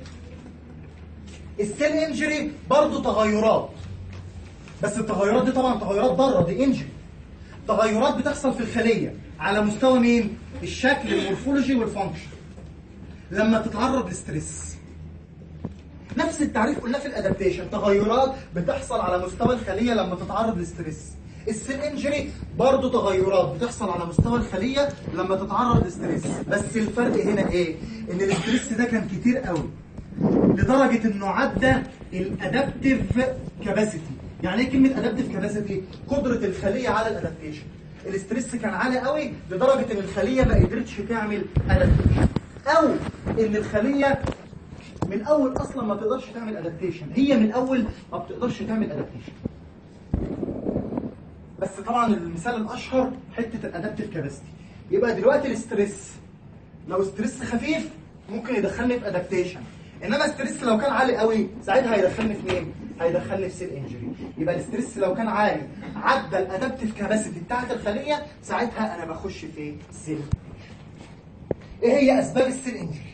السيل انجري برضو تغيرات بس التغيرات دي طبعا تغيرات ضاره دي انجري تغيرات بتحصل في الخليه على مستوى مين الشكل المورفولوجي والفانكشن لما تتعرض لستريس نفس التعريف قلناه في الادابتيشن تغيرات بتحصل على مستوى الخليه لما تتعرض لستريس السيل انجري برضه تغيرات بتحصل على مستوى الخليه لما تتعرض لستريس بس الفرق هنا ايه ان الاستريس ده كان كتير قوي لدرجه انه عدى الادابتيف كاباسيتي يعني ايه كلمه ادابتيف كاباسيتي قدره الخليه على الادابتيشن الاستريس كان عالي قوي لدرجه ان الخليه ما قدرتش تعمل ادابتيشن او ان الخليه من اول اصلا ما تقدرش تعمل ادابتيشن هي من اول ما بتقدرش تعمل ادابتيشن بس طبعا المثال الاشهر حته الادابتيف كاباسيتي يبقى دلوقتي الاستريس لو ستريس خفيف ممكن يدخلني في ادابتيشن انما ستريس لو كان عالي قوي ساعتها هيدخلني في مين هيدخلني في سيل انجري يبقى الاستريس لو كان عالي عدى الادابتيف كاباسيتي بتاعت الخليه ساعتها انا بخش في سيل ايه هي اسباب السيل انجري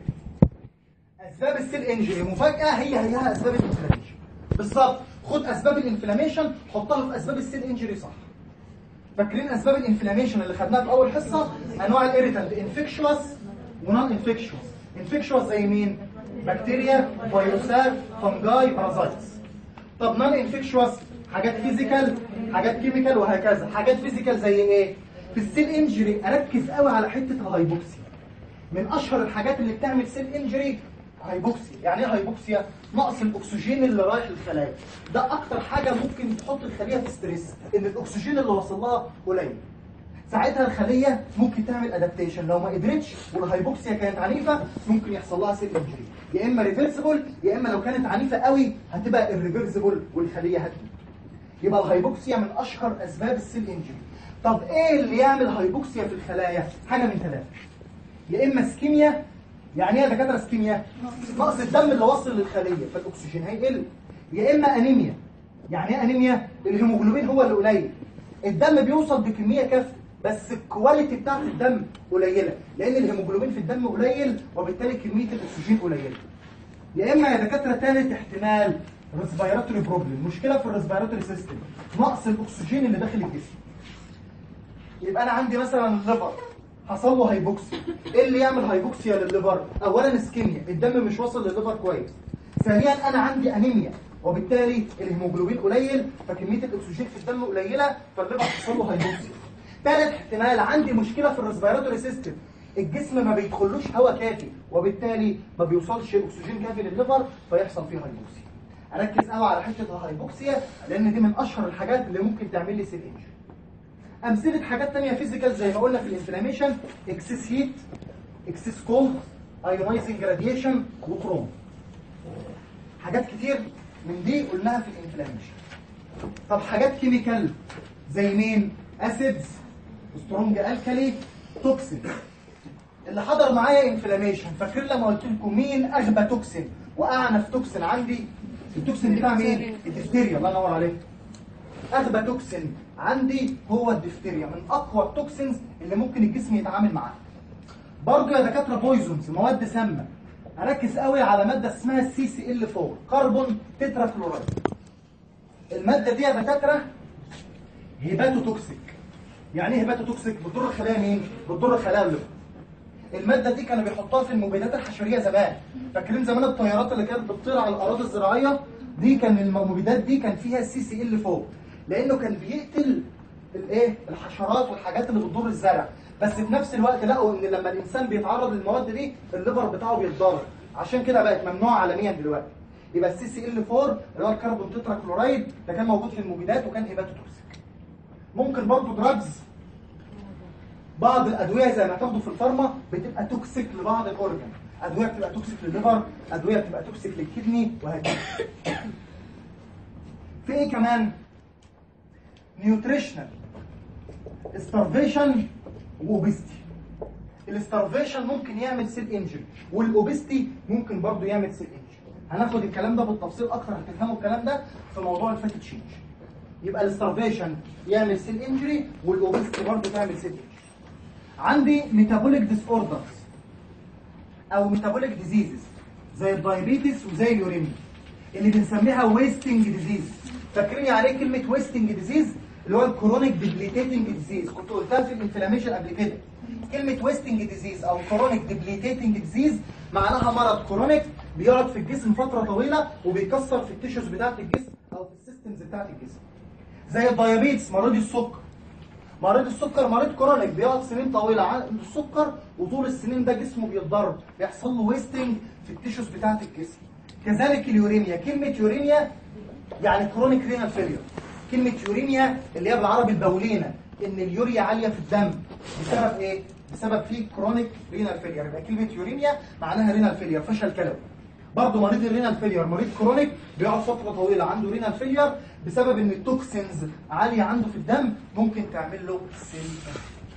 اسباب السيل انجري مفاجاه هي هيها اسباب الانفلاميشن بالظبط خد اسباب الانفلاميشن حطها في اسباب السيل انجري صح فاكرين اسباب الانفلاميشن اللي خدناها في اول حصه انواع الاريتنت انفكشوس ونون انفكشوس انفكشوس زي مين بكتيريا فيروسات فنجاي بارازايتس طب نون انفكشوس حاجات فيزيكال حاجات كيميكال وهكذا حاجات فيزيكال زي ايه في السيل انجري اركز قوي على حته الهايبوكسيا من اشهر الحاجات اللي بتعمل سيل انجري هايبوكسيا يعني ايه هايبوكسيا نقص الاكسجين اللي رايح للخلايا ده اكتر حاجه ممكن تحط الخليه في ستريس ان الاكسجين اللي واصل لها قليل ساعتها الخليه ممكن تعمل ادابتيشن لو ما قدرتش والهايبوكسيا كانت عنيفه ممكن يحصل لها سيل انجري يا اما ريفرسبل يا اما لو كانت عنيفه قوي هتبقى الريفرسبل والخليه هتموت يبقى الهايبوكسيا من اشهر اسباب السيل انجري طب ايه اللي يعمل هايبوكسيا في الخلايا حاجه من ثلاثه يا اما اسكيميا يعني ايه يا دكاتره اسكيميا نقص الدم اللي واصل للخليه فالاكسجين هيقل يا اما انيميا يعني ايه انيميا الهيموجلوبين هو اللي قليل الدم بيوصل بكميه كافيه بس الكواليتي بتاعت الدم قليله لان الهيموجلوبين في الدم قليل وبالتالي كميه الاكسجين قليله يا اما يا دكاتره ثالث احتمال ريسبيراتوري بروبلم مشكله في الريسبيراتوري سيستم نقص الاكسجين اللي داخل الجسم يبقى انا عندي مثلا الليفر حصل له هايبوكسيا ايه اللي يعمل هايبوكسيا للليفر اولا اسكيميا الدم مش واصل للليفر كويس ثانيا انا عندي انيميا وبالتالي الهيموجلوبين قليل فكميه الاكسجين في الدم قليله فالليفر حصل له هايبوكسيا ثالث احتمال عندي مشكله في الريسبيراتوري سيستم الجسم ما بيدخلوش هواء كافي وبالتالي ما بيوصلش اكسجين كافي للليفر فيحصل فيه هايبوكسيا اركز قوي على حته الهايبوكسيا لان دي من اشهر الحاجات اللي ممكن تعمل لي سيل انجري امثله حاجات تانية فيزيكال زي ما قلنا في الانفلاميشن اكسس هيت اكسس كولد ايونايزنج راديشن وتروم حاجات كتير من دي قلناها في الانفلاميشن طب حاجات كيميكال زي مين اسيدز سترونج الكالي توكسين اللي حضر معايا انفلاميشن فاكرين لما قلت لكم مين اغبى توكسين واعنف توكسين عندي التوكسين بتاع مين الدفتيريا الله ينور عليك اغبى توكسين عندي هو الدفتيريا من اقوى التوكسينز اللي ممكن الجسم يتعامل معاها برضه يا دكاتره بويزونز مواد سامه اركز قوي على ماده اسمها السي سي ال 4 كربون تترا فلورايد الماده دي يا دكاتره هيباتو توكسيك يعني ايه هيباتو توكسيك بتضر خلايا مين بتضر خلايا الليفر الماده دي كانوا بيحطوها في المبيدات الحشريه زمان فاكرين زمان الطيارات اللي كانت بتطير على الاراضي الزراعيه دي كان المبيدات دي كان فيها السي سي ال 4 لانه كان بيقتل الايه الحشرات والحاجات اللي بتضر الزرع بس في نفس الوقت لقوا ان لما الانسان بيتعرض للمواد دي الليفر بتاعه بيتضرر عشان كده بقت ممنوعه عالميا دلوقتي يبقى السي سي ال 4 اللي هو الكربون تترا كلورايد ده كان موجود في المبيدات وكان هيباتوتوكسيك ممكن برضه دراجز بعض الادويه زي ما تاخدوا في الفارما بتبقى توكسيك لبعض الاورجن ادويه بتبقى توكسيك للليفر ادويه بتبقى توكسيك للكدني وهكذا في ايه كمان نيوتريشنال starvation واوبستي الستارفيشن ممكن يعمل سيل انجري والاوبستي ممكن برضه يعمل سيل انجري هناخد الكلام ده بالتفصيل اكتر هتفهموا الكلام ده في موضوع الفات تشينج يبقى الاسترفيشن يعمل سيل انجري والاوبستي برضه تعمل سيل انجري عندي ميتابوليك ديس اوردرز او ميتابوليك ديزيزز زي الدايابيتس وزي اليوريميا اللي بنسميها ويستنج ديزيز فاكرين يعني ايه كلمه ويستنج ديزيز اللي هو الكرونيك ديبليتيتنج ديزيز كنت قلتها في الانفلاميشن قبل كده كلمه ويستنج ديزيز او كرونيك ديبليتيتنج ديزيز معناها مرض كرونيك بيقعد في الجسم فتره طويله وبيكسر في التيشوز بتاعه الجسم او في السيستمز بتاعه الجسم زي الدايابيتس مريض السكر مريض السكر مريض كرونيك بيقعد سنين طويله عنده السكر وطول السنين ده جسمه بيتضرر بيحصل له ويستنج في التيشوز بتاعه الجسم كذلك اليوريميا كلمه يوريميا يعني كرونيك رينال فيلير كلمه يوريميا اللي هي بالعربي البولينه ان اليوريا عاليه في الدم بسبب ايه بسبب فيه كرونيك رينال فيلير يبقى كلمه يوريميا معناها رينال فيلير فشل كلوي برضه مريض الرينال فيلير مريض كرونيك بيقعد فتره طويله عنده رينال فيلير بسبب ان التوكسينز عاليه عنده في الدم ممكن تعمل له سيل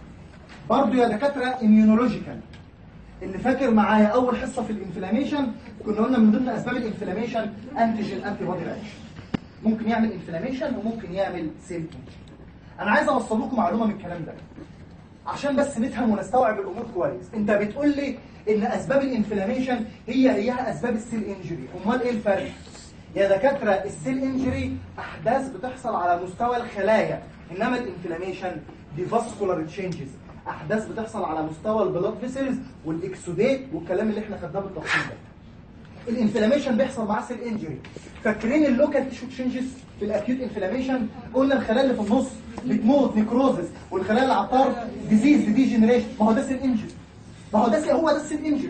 برضه يا دكاتره اميونولوجيكال اللي فاكر معايا اول حصه في الانفلاميشن كنا قلنا من ضمن اسباب الانفلاميشن انتيجين انتي بودي رياكشن ممكن يعمل انفلاميشن وممكن يعمل سيل انا عايز اوصل لكم معلومه من الكلام ده عشان بس نفهم ونستوعب الامور كويس انت بتقول لي ان اسباب الانفلاميشن هي هي اسباب السيل انجري امال ايه الفرق يا دكاتره السيل انجري احداث بتحصل على مستوى الخلايا انما الانفلاميشن دي فاسكولار تشينجز احداث بتحصل على مستوى البلاد فيسلز والاكسوديت والكلام اللي احنا خدناه بالتفصيل ده الانفلاميشن بيحصل معاه سيل انجري فاكرين اللوكال تيشو تشينجز في الاكيوت انفلاميشن قلنا الخلايا اللي في النص بتموت نيكروزس والخلايا اللي على الطرف ديزيز ديجنريشن ما هو ده سيل انجري ما هو ده سيل هو ده السيل انجري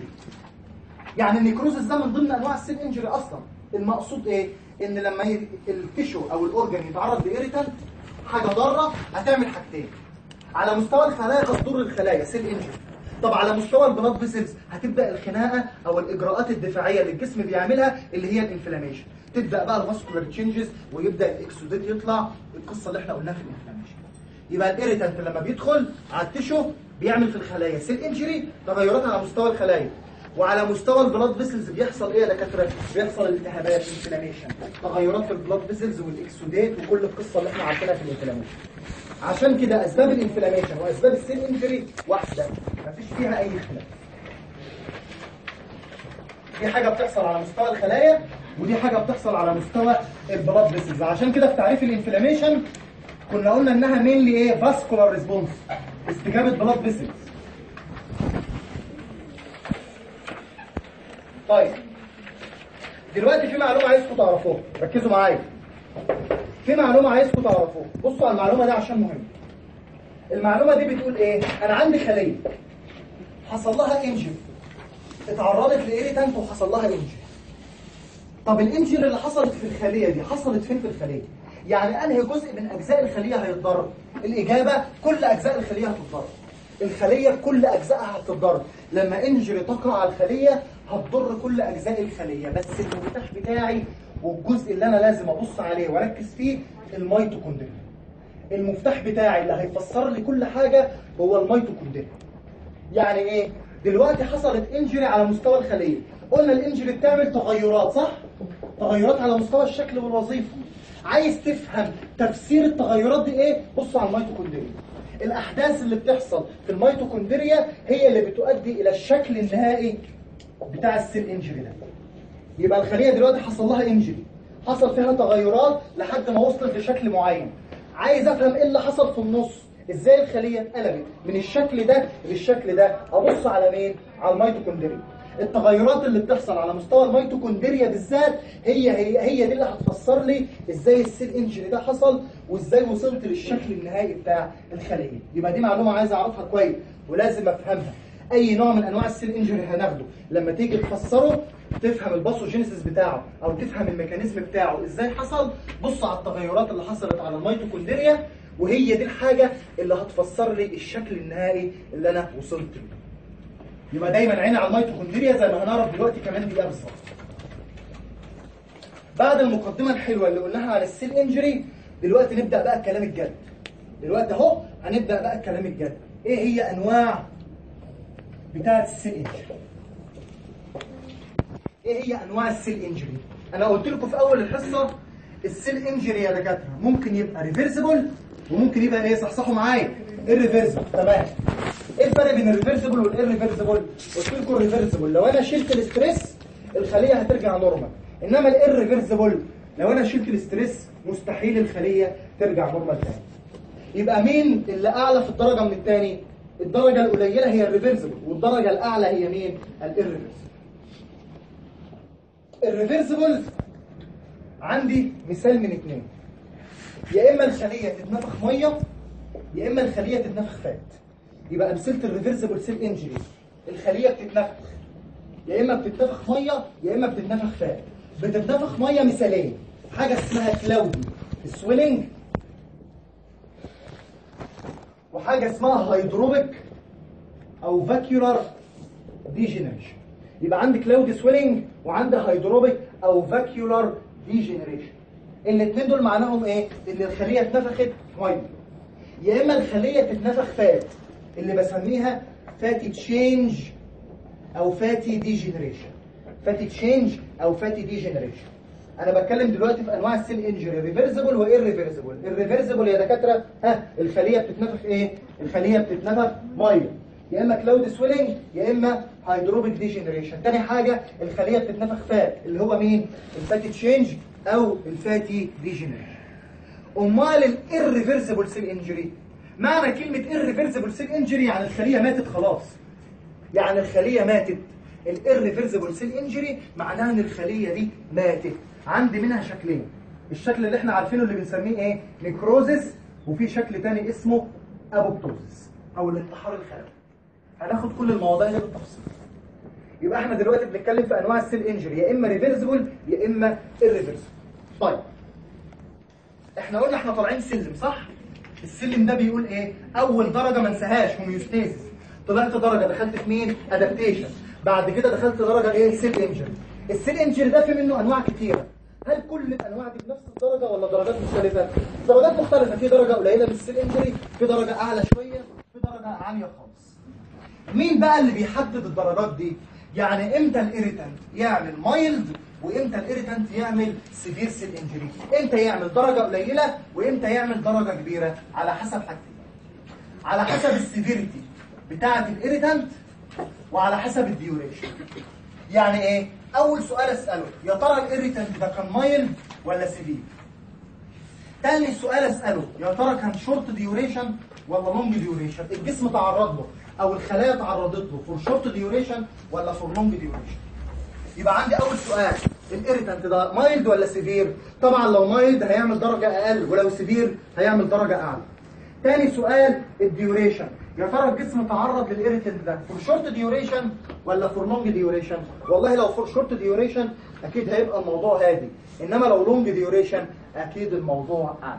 يعني النيكروزس ده من ضمن انواع السيل انجري اصلا المقصود ايه ان لما ي- التيشو او الاورجن يتعرض لايريتانت حاجه ضاره هتعمل حاجتين على مستوى الخلايا هتضر الخلايا سيل انجري طب على مستوى البلاد فيسلز هتبدا الخناقه او الاجراءات الدفاعيه اللي الجسم بيعملها اللي هي الانفلاميشن تبدا بقى الفاسكولار تشينجز ويبدا الاكسوديت يطلع القصه اللي احنا قلناها في الانفلاميشن يبقى الايريتانت لما بيدخل على التيشو بيعمل في الخلايا سيل انجري تغيرات على مستوى الخلايا وعلى مستوى البلاد فيسلز بيحصل ايه يا دكاتره بيحصل التهابات انفلاميشن تغيرات في البلاد فيسلز والاكسوديت وكل القصه اللي احنا عارفينها في الانفلاميشن عشان كده اسباب الانفلاميشن واسباب السيل انجري واحده مفيش فيها اي خلاف دي حاجه بتحصل على مستوى الخلايا ودي حاجه بتحصل على مستوى البلاد فيسلز عشان كده في تعريف الانفلاميشن كنا قلنا انها مينلي ايه فاسكولار ريسبونس استجابه بلاد فيسلز طيب دلوقتي في معلومه عايزكم تعرفوها ركزوا معايا في معلومه عايزكم تعرفوها بصوا على المعلومه دي عشان مهمه المعلومه دي بتقول ايه انا عندي خليه حصل لها انجن اتعرضت لايريتانت وحصل لها انجن طب الانجن اللي حصلت في الخليه دي حصلت فين في الخليه يعني انهي جزء من اجزاء الخليه هيتضرر الاجابه كل اجزاء الخليه هتتضرر الخليه كل اجزائها هتتضرر لما انجري تقع على الخليه هتضر كل اجزاء الخليه بس المفتاح بتاعي والجزء اللي انا لازم ابص عليه واركز فيه الميتوكوندريا المفتاح بتاعي اللي هيفسر لي كل حاجه هو الميتوكوندريا يعني ايه دلوقتي حصلت انجري على مستوى الخليه قلنا الانجري بتعمل تغيرات صح تغيرات على مستوى الشكل والوظيفه عايز تفهم تفسير التغيرات دي ايه بص على الميتوكوندريا الاحداث اللي بتحصل في الميتوكوندريا هي اللي بتؤدي الى الشكل النهائي بتاع السيل انجري ده يبقى الخليه دلوقتي حصل لها انجري حصل فيها تغيرات لحد ما وصلت لشكل معين عايز افهم ايه اللي حصل في النص ازاي الخليه اتقلبت من الشكل ده للشكل ده ابص على مين على الميتوكوندريا التغيرات اللي بتحصل على مستوى الميتوكوندريا بالذات هي هي هي دي اللي هتفسر لي ازاي السيل انجري ده حصل وازاي وصلت للشكل النهائي بتاع الخليه يبقى دي معلومه عايز اعرفها كويس ولازم افهمها اي نوع من انواع السيل انجري هناخده لما تيجي تفسره تفهم الباثوجينيسيس بتاعه او تفهم الميكانيزم بتاعه ازاي حصل بص على التغيرات اللي حصلت على الميتوكوندريا وهي دي الحاجه اللي هتفسر لي الشكل النهائي اللي انا وصلت له يبقى دايما عيني على الميتوكوندريا زي ما هنعرف دلوقتي كمان دقيقه بالظبط بعد المقدمه الحلوه اللي قلناها على السيل انجري دلوقتي نبدا بقى الكلام الجد دلوقتي اهو هنبدا بقى الكلام الجد ايه هي انواع بتاعه السيل انجري ايه هي انواع السيل انجري انا قلت لكم في اول الحصه السيل انجري يا دكاتره ممكن يبقى ريفرسيبل وممكن يبقى ايه صحصحوا معايا الريفرسيبل تمام ايه الفرق بين الريفرسيبل والirreversible قلت لكم الريفرسيبل لو انا شلت الاستريس الخليه هترجع نورمال انما الirreversible لو انا شلت الاستريس مستحيل الخليه ترجع نورمال تاني يبقى مين اللي اعلى في الدرجه من الثاني الدرجه القليله هي الريفرسيبل والدرجه الاعلى هي مين الirreversible الريفرسيبل عندي مثال من اثنين يا اما الخليه تتنفخ ميه يا اما الخليه تتنفخ فات يبقى امثله الريفرسيبل سيل انجري الخليه بتتنفخ يا اما بتتنفخ ميه يا اما بتتنفخ فات بتتنفخ ميه مثالين حاجه اسمها كلاودي سويلنج وحاجه اسمها هيدروبيك او فاكيولار ديجنريشن يبقى عندي كلاودي سويلنج وعندي هيدروبيك او فاكيولار ديجنريشن الاثنين دول معناهم ايه ان الخليه اتنفخت ميه يا اما الخليه تتنفخ فات اللي بسميها فاتي تشينج او فاتي ديجنريشن فاتي تشينج او فاتي ديجنريشن انا بتكلم دلوقتي في انواع السيل انجري ريفرسيبل وايرريفرسيبل الريفرسيبل يا دكاتره ها الخليه بتتنفخ ايه الخليه بتتنفخ ميه يا اما كلاود سويلنج يا اما هيدروبيك ديجنريشن تاني حاجه الخليه بتتنفخ فات اللي هو مين الفاتي تشينج او الفاتي ديجنريشن امال الirreversible سيل انجري معنى كلمه irreversible سيل انجري يعني الخليه ماتت خلاص يعني الخليه ماتت الirreversible سيل انجري معناها ان الخليه دي ماتت عندي منها شكلين الشكل اللي احنا عارفينه اللي بنسميه ايه نيكروزس وفي شكل تاني اسمه ابوبتوزس او الانتحار الخلوي هناخد كل المواضيع دي بالتفصيل يبقى احنا دلوقتي بنتكلم في انواع السيل انجري يا اما ريفرسبل يا اما irreversible طيب احنا قلنا احنا طالعين سلم صح السلم ده بيقول ايه اول درجه ما انساهاش هوميوستاسيس طلعت درجه دخلت في مين ادابتيشن بعد كده دخلت درجه ايه سيل انجري السيل انجري ده في منه انواع كتيره هل كل الانواع دي بنفس الدرجه ولا درجات مختلفه درجات مختلفه في درجه قليله من السيل انجري في درجه اعلى شويه في درجه عاليه خالص مين بقى اللي بيحدد الدرجات دي يعني امتى الاريتنت يعمل مايلد وامتى الاريتنت يعمل سيفير سيل انجري امتى يعمل درجه قليله وامتى يعمل درجه كبيره على حسب حاجتين على حسب السيفيريتي بتاعه الاريتنت وعلى حسب الديوريشن يعني ايه اول سؤال اساله يا ترى الاريتنت ده كان مايلد ولا سيفير تاني سؤال اساله يا ترى كان شورت ديوريشن ولا لونج ديوريشن الجسم تعرض له او الخلايا تعرضت له فور شورت ديوريشن ولا فور لونج ديوريشن يبقى عندي اول سؤال الاريتنت ده مايلد ولا سيفير طبعا لو مايلد هيعمل درجه اقل ولو سيفير هيعمل درجه اعلى تاني سؤال الديوريشن يا ترى الجسم تعرض للاريتنت ده فور شورت ديوريشن ولا فور لونج ديوريشن والله لو فور شورت ديوريشن اكيد هيبقى الموضوع هادي انما لو لونج ديوريشن اكيد الموضوع اعلى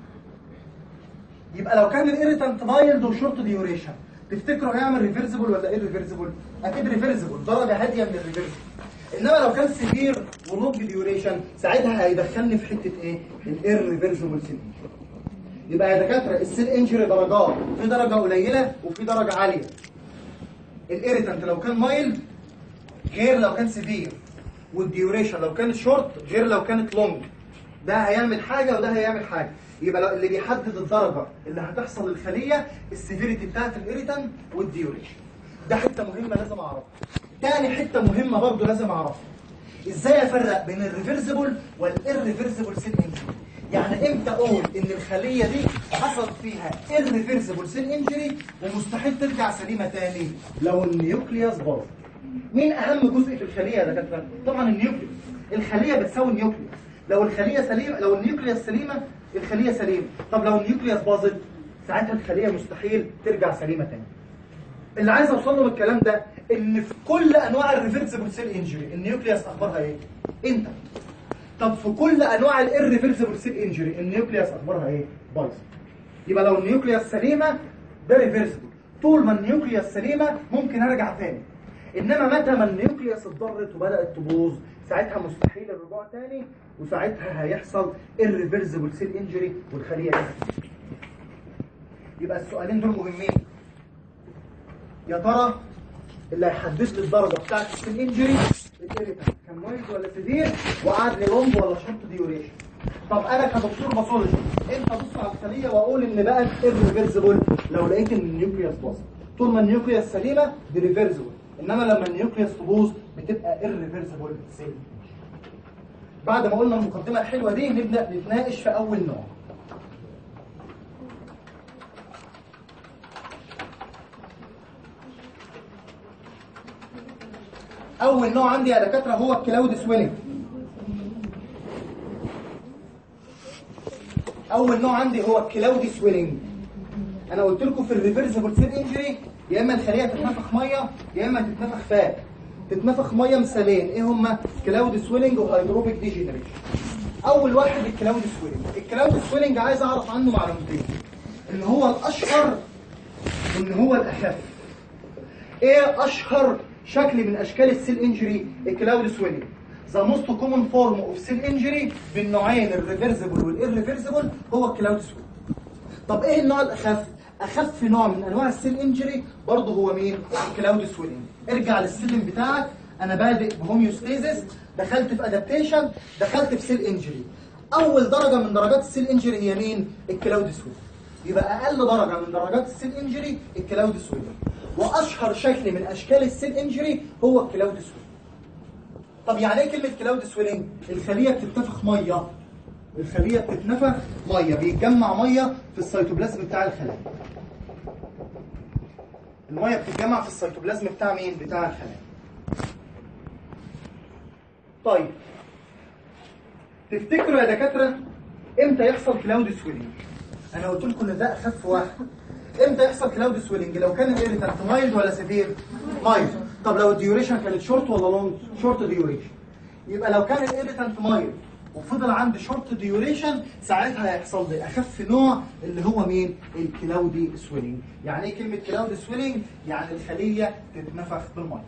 يبقى لو كان الاريتنت مايلد وشورت ديوريشن تفتكروا هيعمل ريفرسيبل ولا ايه ريفرسيبل اكيد ريفرسيبل درجه هاديه من الريفرسيبل انما لو كان سيفير ولونج ديوريشن ساعتها هيدخلني في حته ايه الريفرسيبل سيل يبقى يا دكاتره السيل انجري درجات في درجه قليله وفي درجه عاليه الاريتنت لو كان مايلد غير لو كان سيفير والديوريشن لو كانت شورت غير لو كانت لونج ده هيعمل حاجه وده هيعمل حاجه يبقى لو اللي بيحدد الدرجه اللي هتحصل للخليه السيفيريتي بتاعت الاريتن والديوريشن ده حته مهمه لازم اعرفها تاني حته مهمه برضو لازم اعرفها ازاي افرق بين الريفرسيبل والirreversible سيل انجري يعني امتى اقول ان الخليه دي حصل فيها irreversible سيل انجري ومستحيل ترجع سليمه تاني لو النيوكليوس باظ مين اهم جزء في الخليه يا دكاتره طبعا النيوكليوس الخليه بتساوي النيوكليوس لو الخليه سليمه لو النيوكليوس سليمه الخليه سليمه طب لو النيوكليوس باظت ساعتها الخليه مستحيل ترجع سليمه تاني اللي عايز اوصل له من الكلام ده ان في كل انواع الريفرسيبل سيل انجري النيوكليوس اخبارها ايه انت طب في كل انواع الirreversible سيل انجري النيوكليوس اخبارها ايه بايظه يبقى لو النيوكليوس سليمه ده ريفرسيبل طول ما النيوكليوس سليمه ممكن ارجع تاني انما متى ما النيوكليوس اتضرت وبدات تبوظ ساعتها مستحيل الرجوع تاني وساعتها هيحصل irreversible سيل انجري والخليه دي يبقى السؤالين دول مهمين يا ترى اللي هيحدد لي الدرجه بتاعت السيل انجري الاريتنت كان مايلد ولا سيفير وقعد لي لونج ولا شورت ديوريشن طب انا كدكتور باثولوجي انت ابص على الخليه واقول ان بقت irreversible لو لقيت ان النيوكليوس باظ طول ما النيوكليوس سليمه دي ريفرسبل انما لما النيوكليوس تبوظ بتبقى irreversible سيل بعد ما قلنا المقدمه الحلوه دي نبدا نتناقش في اول نوع اول نوع عندي يا دكاتره هو الكلاود سويلنج اول نوع عندي هو الكلاود سويلنج انا قلت لكم في الريفرسبل سيل انجري يا اما الخليه تتنفخ ميه يا اما تتنفخ فات تتنفخ ميه مثالين ايه هما كلاود سويلنج وهيدروبيك ديجنريشن اول واحد الكلاود سويلنج الكلاود سويلنج عايز اعرف عنه معلومتين ان هو الاشهر وان هو الاخف ايه اشهر شكل من اشكال السيل انجري الكلاود سويلنج ذا موست كومن فورم اوف سيل انجري بالنوعين الريفرسبل والirreversible هو الكلاود سويلنج طب ايه النوع الاخف اخف نوع من انواع السيل انجري برضه هو مين الكلاود سويلنج ارجع للسلم بتاعك انا بادئ بهوميوستيزيس دخلت في ادابتيشن دخلت في سيل انجري اول درجه من درجات السيل انجري هي مين الكلاود سويلنج يبقى اقل درجه من درجات السيل انجري الكلاود سويلنج واشهر شكل من اشكال السيل انجري هو الكلاود سويلنج طب يعني ايه كلمه كلاود سويلنج الخليه بتتنفخ ميه الخليه بتتنفخ ميه بيتجمع ميه في السيتوبلازم بتاع الخلايا الميه بتتجمع في السيتوبلازم بتاع مين بتاع الخلايا طيب تفتكروا يا دكاتره امتى يحصل كلاود سويلنج انا قلت لكم ان ده اخف واحد امتى يحصل كلاود سويلنج لو كان الاريتنت مايلد ولا سيفير مايلد طب لو الديوريشن كانت شورت ولا لونج شورت ديوريشن يبقى لو كان الاريتنت مايلد وفضل عندي شورت ديوريشن ساعتها هيحصل لي اخف نوع اللي هو مين الكلاودي سويلنج يعني ايه كلمه كلاودي سويلنج يعني الخليه تتنفخ بالميه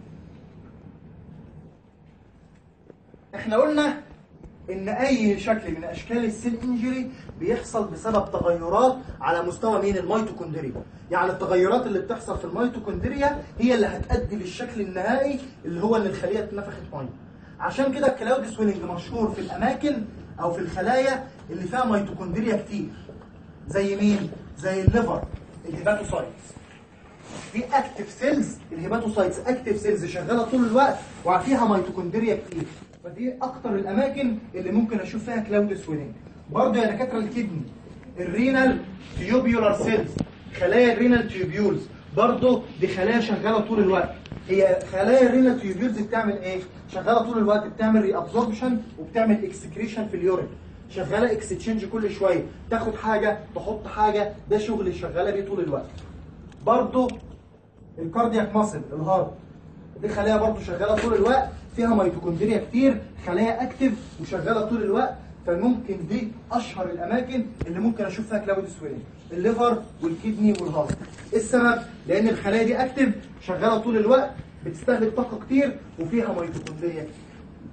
احنا قلنا ان اي شكل من اشكال السيل انجري بيحصل بسبب تغيرات على مستوى مين الميتوكوندريا يعني التغيرات اللي بتحصل في الميتوكوندريا هي اللي هتؤدي للشكل النهائي اللي هو ان الخليه اتنفخت ميه عشان كده الكلاود سويلنج مشهور في الاماكن او في الخلايا اللي فيها ميتوكوندريا كتير زي مين زي الليفر الهيباتوسايتس دي اكتف سيلز الهيباتوسايتس اكتف سيلز شغاله طول الوقت وفيها ميتوكوندريا كتير فدي اكتر الاماكن اللي ممكن اشوف فيها كلاود سويلنج برضه يا دكاتره الكدني الرينال تيوبيولار سيلز خلايا الرينال تيوبيولز برضه دي خلايا شغاله طول الوقت هي خلايا الرينال تيوبيولز بتعمل ايه شغاله طول الوقت بتعمل ري ابزوربشن وبتعمل اكسكريشن في اليورين شغاله اكستشينج كل شويه تاخد حاجه تحط حاجه ده شغل اللي شغاله بيه طول الوقت برضه الكاردياك ماسل الهارت دي خلايا برضه شغاله طول الوقت فيها ميتوكوندريا كتير خلايا اكتف وشغاله طول الوقت فممكن دي اشهر الاماكن اللي ممكن اشوف فيها كلاود سويلنج الليفر والكدني والهارت ايه السبب لان الخلايا دي اكتف شغاله طول الوقت بتستهلك طاقه كتير وفيها ميتوكوندريا كتير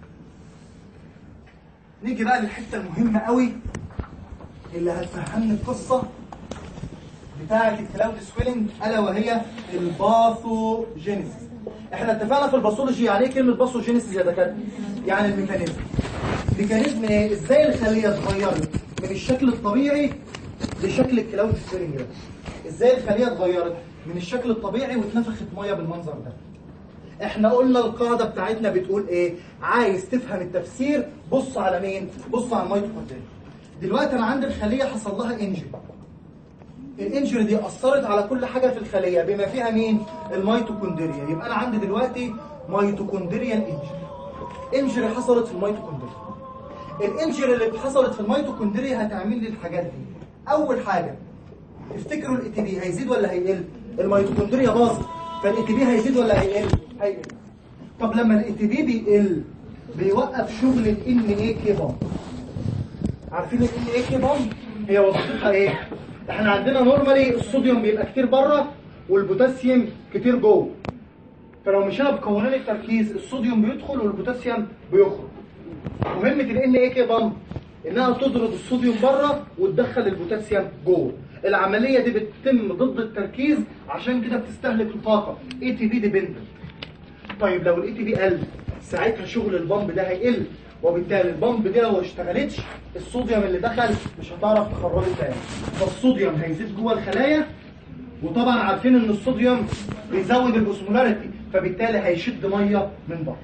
نيجي بقى للحته المهمه قوي اللي هتفهمني القصه بتاعه الكلاود سويلنج الا وهي الباثوجينيسيس احنا اتفقنا في الباثولوجي يعني ايه كلمه باثوجينيسيس يا دكاتره يعني الميكانيزم ميكانيزم ايه ازاي الخليه اتغيرت من الشكل الطبيعي لشكل الكلاود سويلنج ده ازاي الخليه اتغيرت من الشكل الطبيعي واتنفخت ميه بالمنظر ده احنا قلنا القاعده بتاعتنا بتقول ايه عايز تفهم التفسير بص على مين بص على الميتوكوندريا دلوقتي انا عندي الخليه حصل لها انجري الانجري دي اثرت على كل حاجه في الخليه بما فيها مين الميتوكوندريا يبقى انا عندي دلوقتي ميتوكوندريال انجري انجري حصلت في الميتوكوندريا الانجري اللي حصلت في الميتوكوندريا هتعمل لي الحاجات دي اول حاجه تفتكروا الاي تي بي هيزيد ولا هيقل الميتوكوندريا باظت فالاي تي بي هيزيد ولا هيقل هيقل طب لما الاي تي بي بيقل بيوقف شغل الان اي كي بامب عارفين الان اي كي بامب هي وظيفتها ايه احنا عندنا نورمالي الصوديوم بيبقى كتير بره والبوتاسيوم كتير جوه فلو مشينا بقوانين التركيز الصوديوم بيدخل والبوتاسيوم بيخرج مهمه الان اي كي بامب انها تضرب الصوديوم بره وتدخل البوتاسيوم جوه العمليه دي بتتم ضد التركيز عشان كده بتستهلك الطاقه اي تي بي ديبندنت طيب لو الاي تي بي قل ساعتها شغل البامب ده هيقل وبالتالي البامب دي لو ما اشتغلتش الصوديوم اللي دخل مش هتعرف تخرجه تاني فالصوديوم هيزيد جوه الخلايا وطبعا عارفين ان الصوديوم بيزود الاوسمولاريتي فبالتالي هيشد ميه من بره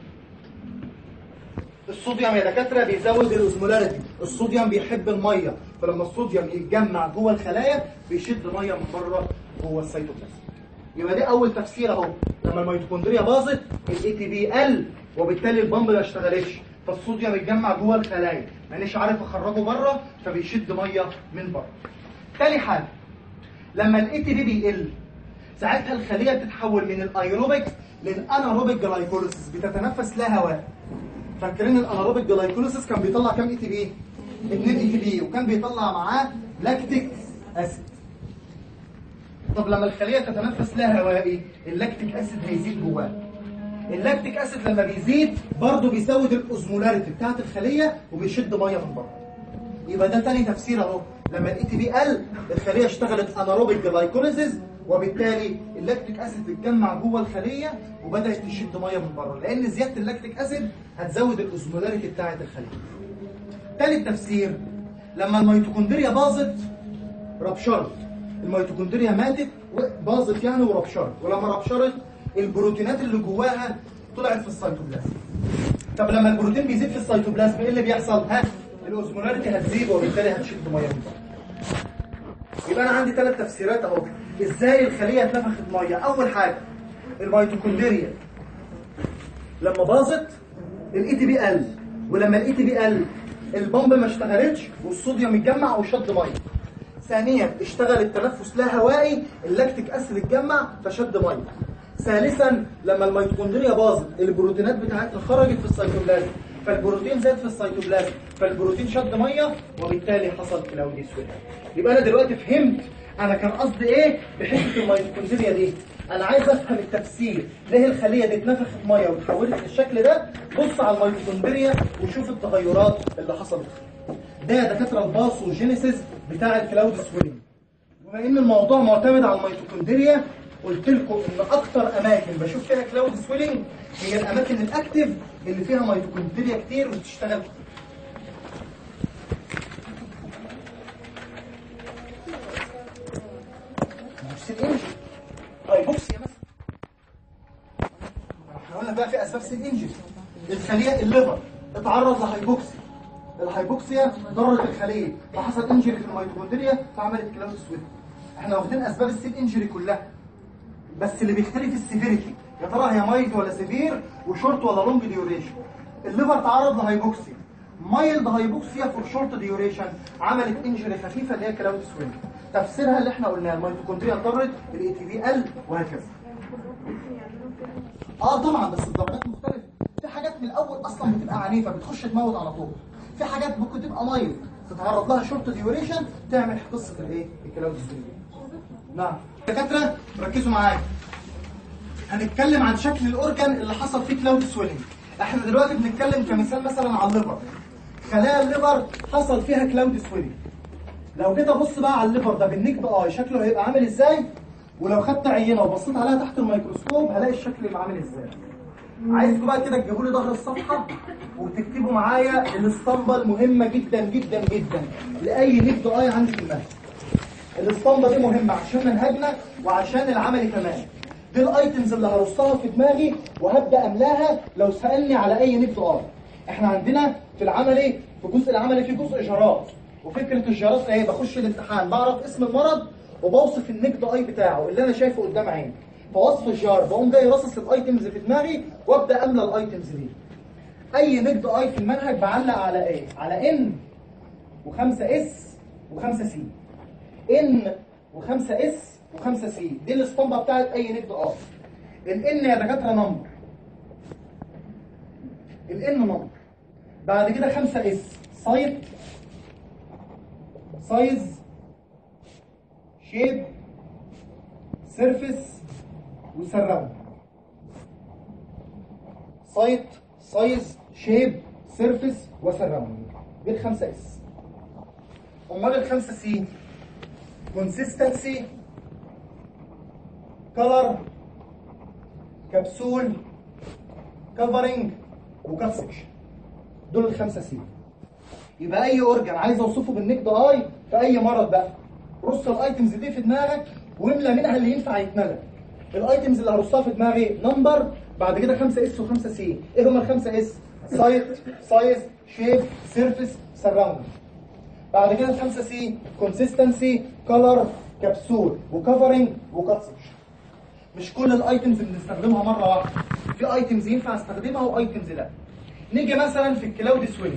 الصوديوم يا دكاتره بيزود الاوزمولاريتي الصوديوم بيحب الميه فلما الصوديوم يتجمع جوه الخلايا بيشد ميه من بره جوه السيتوبلازم يبقى دي اول تفسير اهو لما الميتوكوندريا باظت الاي تي بي قل وبالتالي البامب ما اشتغلش فالصوديوم اتجمع جوه الخلايا مانيش عارف اخرجه بره فبيشد ميه من بره تاني حاجه لما الاي تي بي بيقل ساعتها الخليه بتتحول من الايروبيك للاناروبيك جلايكوليسيس بتتنفس لا هواء فاكرين الاناروبيك جلايكوليسيس كان بيطلع كام اي تي بي 2 اي تي بي وكان بيطلع معاه لاكتيك اسيد طب لما الخليه تتنفس لا هوائي اللاكتيك اسيد هيزيد جواه اللاكتيك اسيد لما بيزيد برضه بيزود الاوزمولاريتي بتاعت الخليه وبيشد ميه من بره يبقى ده تاني تفسير اهو لما الاي تي بي قل الخليه اشتغلت اناروبيك جلايكوليسيس وبالتالي اللاكتيك اسيد اتجمع جوه الخليه وبدات تشد ميه من بره لان زياده اللاكتيك اسيد هتزود الاوزمولاريتي بتاعت الخليه تالت تفسير لما الميتوكوندريا باظت ربشرت الميتوكوندريا ماتت باظت يعني وربشرت ولما ربشرت البروتينات اللي جواها طلعت في السيتوبلازم طب لما البروتين بيزيد في السيتوبلازم ايه اللي بيحصل ها الاوزمولاريتي هتزيد وبالتالي هتشد ميه من بره يبقى انا عندي ثلاث تفسيرات اهو ازاي الخليه اتنفخت ميه اول حاجه الميتوكوندريا لما باظت الاي تي بي قل ولما الاي تي بي قل البامب ما اشتغلتش والصوديوم اتجمع وشد ميه ثانيا اشتغل التنفس لا هوائي اللاكتيك اسيد اتجمع فشد ميه ثالثا لما الميتوكوندريا باظت البروتينات بتاعتها خرجت في السيتوبلازم فالبروتين زاد في السيتوبلازم فالبروتين شد ميه وبالتالي حصل كلاودي سويت يبقى انا دلوقتي فهمت انا كان قصدي ايه بحته الميتوكوندريا دي انا عايز افهم التفسير ليه الخليه دي اتنفخت ميه واتحولت للشكل ده بص على الميتوكوندريا وشوف التغيرات اللي حصلت ده يا دكاتره الباثوجينيسيس بتاع الكلاود سويلنج بما ان الموضوع معتمد على الميتوكوندريا قلت لكم ان اكتر اماكن بشوف فيها كلاود سويلنج هي الاماكن الاكتف اللي فيها ميتوكوندريا كتير وبتشتغل نفس الانجن هايبوكسيا مثلا احنا قلنا بقى في اسباب سيل انجن الخليه الليفر اتعرض لهايبوكسيا الهايبوكسيا ضرت الخليه فحصل انجري في الميتوكوندريا فعملت كلاود سويلنج احنا واخدين اسباب السيل انجري كلها بس اللي بيختلف السيفيريتي يا ترى هي مايلد ولا سيفير وشورت ولا لونج ديوريشن الليفر تعرض لهايبوكسيا مايلد هايبوكسيا فور شورت ديوريشن عملت انجري خفيفه اللي هي كلاود سويلنج تفسيرها اللي احنا قلناه الميتوكوندريا اتضرت الاي تي بي قل وهكذا اه طبعا بس الدرجات مختلفه في حاجات من الاول اصلا بتبقى عنيفه بتخش تموت على طول في حاجات ممكن تبقى مايلد تتعرض لها شورت ديوريشن تعمل قصه الايه الكلاود سويلنج نعم دكاتره ركزوا معايا هنتكلم عن شكل الاورجن اللي حصل فيه كلاود سويلنج احنا دلوقتي بنتكلم كمثال مثلا على الليفر خلايا الليفر حصل فيها كلاود سويلنج لو جيت ابص بقى على الليفر ده بالنكد اي شكله هيبقى عامل ازاي ولو خدت عينه وبصيت عليها تحت الميكروسكوب هلاقي الشكل يبقى عامل ازاي عايزكم بقى كده تجيبوا لي ظهر الصفحه وتكتبوا معايا الاسطمبه المهمه جدا جدا جدا لاي نكد اي عندي في المنهج الاسطمبه دي مهمه عشان منهجنا وعشان العملي كمان دي الايتمز اللي هرصها في دماغي وهبدا املاها لو سالني على اي نكد اي احنا عندنا في العملي في الجزء العملي في جزء جرات وفكره الجرات ايه بخش الامتحان بعرف اسم المرض وبوصف النكد اي بتاعه اللي انا شايفه قدام عيني فوصف الجار بقوم جاي راصص الايتمز في دماغي وابدا املى الايتمز دي اي نكد اي في المنهج بعلق على ايه على ان و5 اس و5 سي ان و5 اس و5 سي دي الاسطمبه بتاعت اي نكد ار الان يا دكاتره نمبر الان نمبر بعد كده 5 اس سايت سايز شيب سيرفيس وسراوند سايت سايز شيب سيرفيس وسراوند دي الخمسه اس امال الخمسه سي consistency color capsule covering وكات سكشن دول الخمسه سي يبقى اي اورجن عايز اوصفه بالنكد اي في اي مرض بقى رص الايتمز دي في دماغك واملى منها اللي ينفع يتملى الايتمز اللي هرصها في دماغي نمبر بعد كده 5 اس و5 سي ايه هما الخمسه اس سايت سايز شيب سيرفيس سراوندنج بعد كده الخمسه سي كونسيستنسي كلر كبسول وكفرنج وكات سكشن مش كل الايتمز اللي بنستخدمها مره واحده في ايتمز ينفع استخدمها وايتمز لا نيجي مثلا في الكلاود سوينج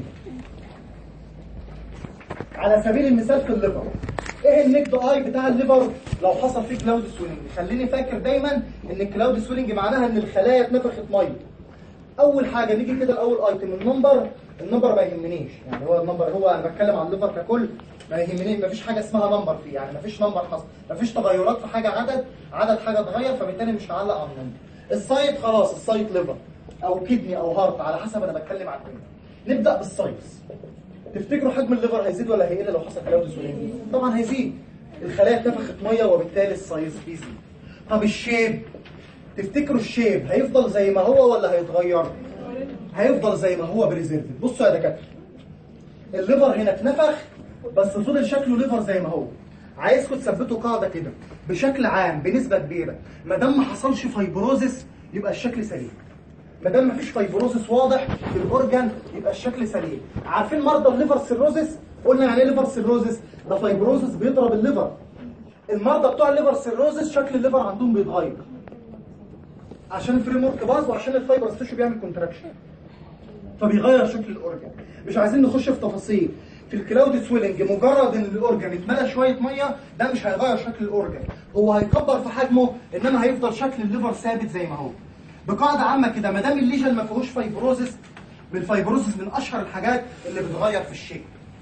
على سبيل المثال في الليفر ايه النكد اي بتاع الليفر لو حصل فيه كلاود سوينج خليني فاكر دايما ان الكلاود سوينج معناها ان الخلايا اتنفخت ميه اول حاجه نيجي كده الاول ايتم النمبر النمبر ما يهمنيش يعني هو النمبر هو انا بتكلم عن الليفر ككل ما يهمني ما فيش حاجه اسمها نمبر فيه يعني ما فيش نمبر حصل ما فيش تغيرات في حاجه عدد عدد حاجه اتغير فبالتالي مش هعلق على النمبر السايت خلاص السايت ليفر او كدني او هارت على حسب انا بتكلم عن ايه نبدا بالسايز تفتكروا حجم الليفر هيزيد ولا هيقل لو حصل كلاود سوينج طبعا هيزيد الخلايا اتنفخت ميه وبالتالي السايز بيزيد طب الشيب تفتكروا الشيب هيفضل زي ما هو ولا هيتغير هيفضل زي ما هو بريزيرفد بصوا يا دكاتره الليفر هنا اتنفخ بس فضل شكله ليفر زي ما هو عايزكم تثبتوا قاعده كده بشكل عام بنسبه كبيره ما دام ما حصلش فايبروزس يبقى الشكل سليم ما دام ما فيش فايبروزس واضح في الاورجان يبقى الشكل سليم عارفين مرضى الليفر سيروزس قلنا يعني ايه ليفر سيروزس ده فايبروزس بيضرب الليفر المرضى بتوع الليفر سيروزس شكل الليفر عندهم بيتغير عشان الفريم ورك باظ وعشان الفايبر ستيشن بيعمل كونتراكشن فبيغير شكل الاورجن مش عايزين نخش في تفاصيل في الكلاود سويلنج مجرد ان الاورجن اتملى شويه ميه ده مش هيغير شكل الاورجن هو هيكبر في حجمه انما هيفضل شكل الليفر ثابت زي ما هو بقاعده عامه كده ما دام الليجن ما فيهوش فايبروزس بالفايبروزس من اشهر الحاجات اللي بتغير في الشكل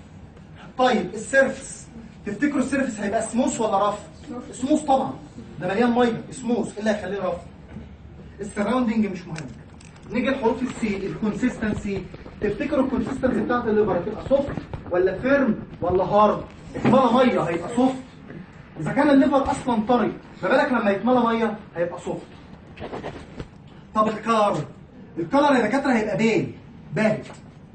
طيب السيرفس تفتكروا السيرفس هيبقى سموث ولا رف سموث طبعا ده مليان ميه سموث ايه اللي هيخليه رف السراوندنج مش مهم نيجي لحروف السي الكونسيستنسي تفتكروا الكونسيستنسي بتاعت الليفر هتبقى سوفت ولا فيرم ولا هارد اتملى ميه هيبقى سوفت اذا كان الليفر اصلا طري ما بالك لما يتملى ميه هيبقى سوفت طب الكار الكلر يا دكاتره هيبقى بيل باهت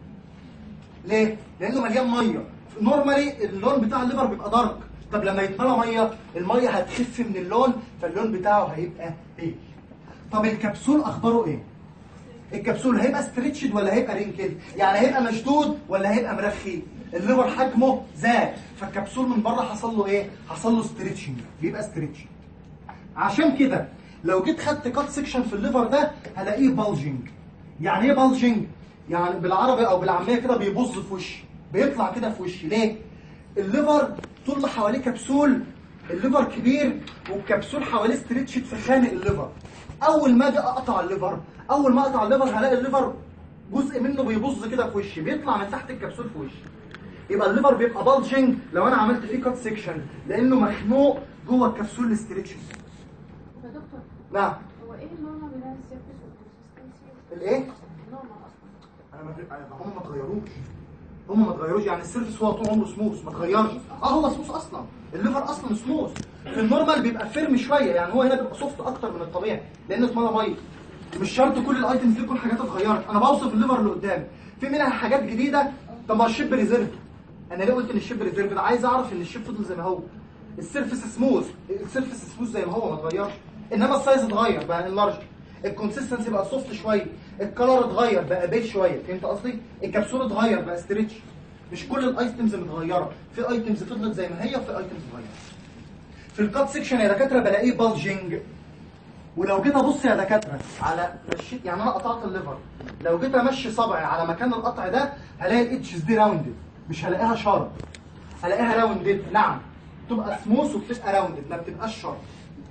ليه؟ لانه مليان ميه نورمالي اللون بتاع الليفر بيبقى دارك طب لما يتملى ميه الميه هتخف من اللون فاللون بتاعه هيبقى بيل طب الكبسول اخباره ايه الكبسول هيبقى ستريتشد ولا هيبقى رينكل يعني هيبقى مشدود ولا هيبقى مرخي الليفر حجمه زاد فالكبسول من بره حصل له ايه حصل له ستريتشنج بيبقى ستريتشنج عشان كده لو جيت خدت كات سيكشن في الليفر ده هلاقيه بالجنج يعني ايه بالجنج يعني بالعربي او بالعاميه كده بيبظ في وشي بيطلع كده في وشي ليه الليفر طول ما حواليه كبسول الليفر كبير والكبسول حواليه ستريتشد في خانق الليفر اول ما اجي اقطع الليفر اول ما اقطع الليفر هلاقي الليفر جزء منه بيبظ كده في وشي بيطلع من تحت الكبسول في وشي يبقى الليفر بيبقى بالجنج لو انا عملت فيه كات سيكشن لانه مخنوق جوه الكبسول الستريتشد يا دكتور نعم هو ايه النورمال بتاع السيرفس والكونسستنسي؟ الايه النورمال اصلا انا ما في- أنا- هم ما اتغيروش هم ما اتغيروش يعني السيرفس هو طول عمره سموث ما اتغيرش اه هو سموث اصلا الليفر اصلا سموث في النورمال بيبقى فيرم شويه يعني هو هنا بيبقى سوفت اكتر من الطبيعي لان اتملى ميه مش شرط كل الايتمز دي تكون حاجات اتغيرت انا بوصف الليفر اللي قدامي في منها حاجات جديده طب ما الشيب ريزيرف انا ليه قلت ان الشيب ريزيرف عايز اعرف ان الشيب فضل زي ما هو السيرفس سموث السيرفس سموث زي ما هو ما اتغيرش انما السايز اتغير بقى انلارج الكونسيستنسي بقى سوفت شويه الكلر اتغير بقى بيج شويه فهمت قصدي الكبسول اتغير بقى ستريتش مش كل الايتمز متغيره في ايتمز فضلت زي ما هي وفي ايتمز اتغيرت في الكات سيكشن يا دكاتره بلاقيه بالجنج ولو جيت ابص يا دكاتره على مشيت يعني انا قطعت الليفر لو جيت امشي صبعي على مكان القطع ده هلاقي الاتشز دي راوندد مش هلاقيها شارب هلاقيها راوندد نعم تبقى سموث وبتبقى راوندد ما بتبقاش شارب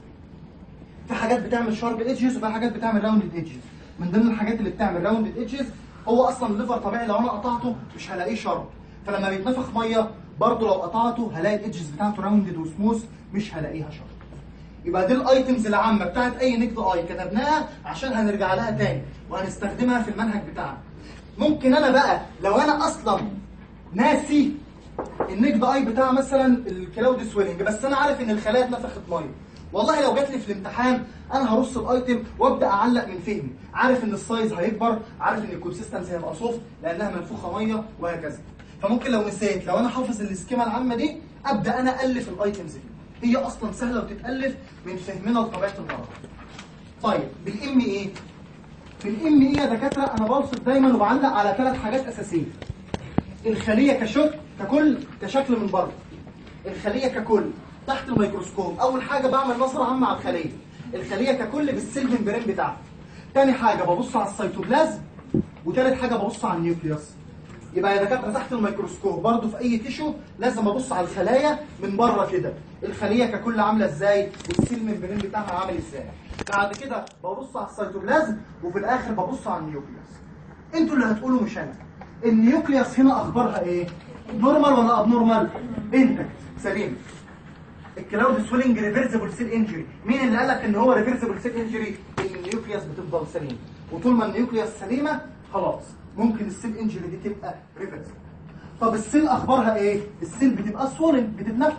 في حاجات بتعمل شارب ايدجز وفي حاجات بتعمل راوندد ايدجز من ضمن الحاجات اللي بتعمل راوندد ايدجز هو اصلا الليفر طبيعي لو انا قطعته مش هلاقيه شارب فلما بيتنفخ ميه برضه لو قطعته هلاقي الايدجز بتاعته راوندد وسموث مش هلاقيها شارب يبقى دي الايتمز العامه بتاعت اي نكد اي كتبناها عشان هنرجع لها تاني وهنستخدمها في المنهج بتاعنا ممكن انا بقى لو انا اصلا ناسي النكد اي بتاع مثلا الكلاود سويلنج بس انا عارف ان الخلايا اتنفخت ميه والله لو جات لي في الامتحان انا هرص الايتم وابدا اعلق من فهمي عارف ان السايز هيكبر عارف ان الكونسيستنسي هيبقى سوفت لانها منفوخه ميه وهكذا فممكن لو نسيت لو انا حافظ السكيما العامه دي ابدا انا الف الايتمز دي هي اصلا سهله وتتالف من فهمنا لطبيعه المرض طيب بالام ايه في الام ايه يا دكاتره انا بوصف دايما وبعلق على ثلاث حاجات اساسيه الخليه كشكل ككل كشكل من بره الخليه ككل تحت الميكروسكوب اول حاجه بعمل نظره عامه على الخليه الخليه ككل بالسيل ممبرين بتاعها تاني حاجه ببص على السيتوبلازم وتالت حاجه ببص على النيوكليوس يبقى يا دكاتره تحت الميكروسكوب برضو في اي تيشو لازم ابص على الخلايا من بره كده الخليه ككل عامله ازاي والسيل ممبرين بتاعها عامل ازاي بعد كده ببص على السيتوبلازم وفي الاخر ببص على النيوكليوس انتوا اللي هتقولوا مش انا النيوكليوس هنا اخبارها ايه نورمال ولا اب نورمال انتكت سليم الكلاود سويلنج ريفرسبل سيل انجري مين اللي قالك ان هو ريفرسبل سيل انجري ان النيوكليوس بتفضل سليم وطول ما النيوكليوس سليمه خلاص ممكن السيل انجري دي تبقى ريفرسبل طب السيل اخبارها ايه السيل بتبقى سوولن بتتنفخ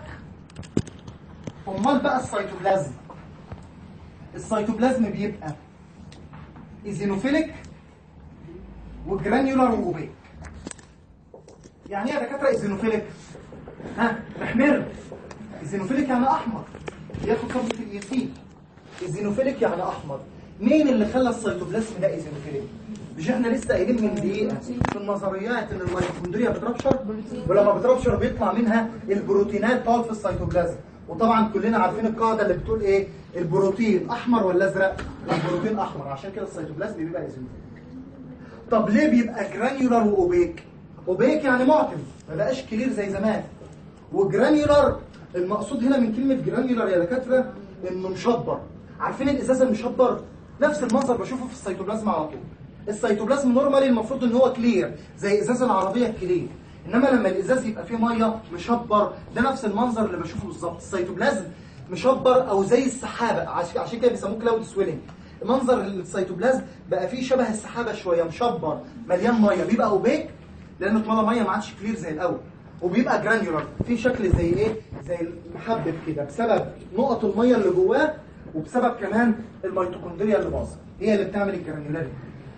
امال بقى السيتوبلازم السيتوبلازم بيبقى ايزينوفيليك وجرانيولار وأوبيك يعني ايه يا دكاتره ايزينوفيليك ها محمر ايزينوفيليك يعني احمر ياخد صبغه الياسين ايزينوفيليك يعني احمر مين اللي خلى السيتوبلازم ده ايزينوفيليك مش احنا لسه قايلين من دقيقه في النظريات ان الميتوكوندريا بتربشر ولما بتربشر بيطلع منها البروتينات تقعد في السيتوبلازم وطبعا كلنا عارفين القاعده اللي بتقول ايه البروتين احمر ولا ازرق البروتين احمر عشان كده السيتوبلازم بيبقى ايزينوفيليك طب ليه بيبقى جرانيولار واوبيك اوبيك يعني معتم ما بقاش كلير زي زمان وجرانيولار المقصود هنا من كلمه جرانيولار يا دكاتره انه مشبر عارفين الازاز المشبر نفس المنظر بشوفه في السيتوبلازم على طول السيتوبلازم نورمالي المفروض ان هو كلير زي ازاز العربيه الكلير انما لما الازاز يبقى فيه ميه مشبر ده نفس المنظر اللي بشوفه بالظبط السيتوبلازم مشبر او زي السحابه عشان عشان كده بيسموه كلاود سويلنج منظر السيتوبلازم بقى فيه شبه السحابه شويه مشبر مليان ميه بيبقى اوبيك لانه اتملى ميه ما عادش كلير زي الاول وبيبقى جرانيولار في شكل زي ايه زي المحبب كده بسبب نقط الميه اللي جواه وبسبب كمان الميتوكوندريا اللي باظت هي اللي بتعمل الجرانيولاريتي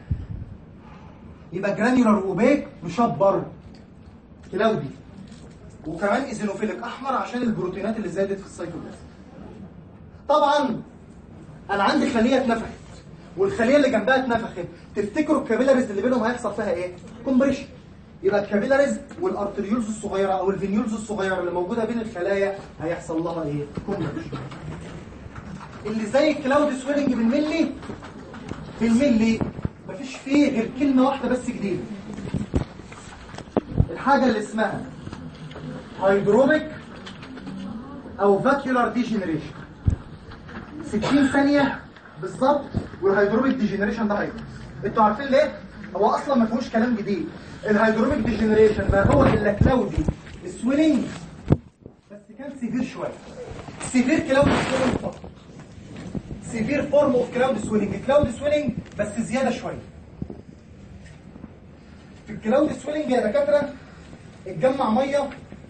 يبقى جرانيولار اوبيك مشبر كلاودي وكمان ايزينوفيليك احمر عشان البروتينات اللي زادت في السيتوبلازم طبعا انا عندي خليه اتنفخت والخليه اللي جنبها اتنفخت تفتكروا الكابيلاريز اللي بينهم هيحصل فيها ايه كومبريشن يبقى الكابيلاريز والارتريولز الصغيره او الفينيولز الصغيره اللي موجوده بين الخلايا هيحصل لها ايه كومبريشن اللي زي الكلاود سويلنج بالملي بالملي مفيش فيه غير كلمه واحده بس جديده الحاجه اللي اسمها هيدروبيك او فاكيولار ديجنريشن 60 ثانية بالظبط والهيدروبيك ديجنريشن ده هيخلص انتوا عارفين ليه؟ هو اصلا ما فيهوش كلام جديد الهيدروبيك ديجنريشن ما هو الا كلاودي سويلنج بس كان سيفير شويه سيفير كلاود سويلنج فقط سيفير فورم اوف كلاود سويلنج كلاود سويلنج بس زياده شويه في الكلاود سويلنج يا دكاتره اتجمع ميه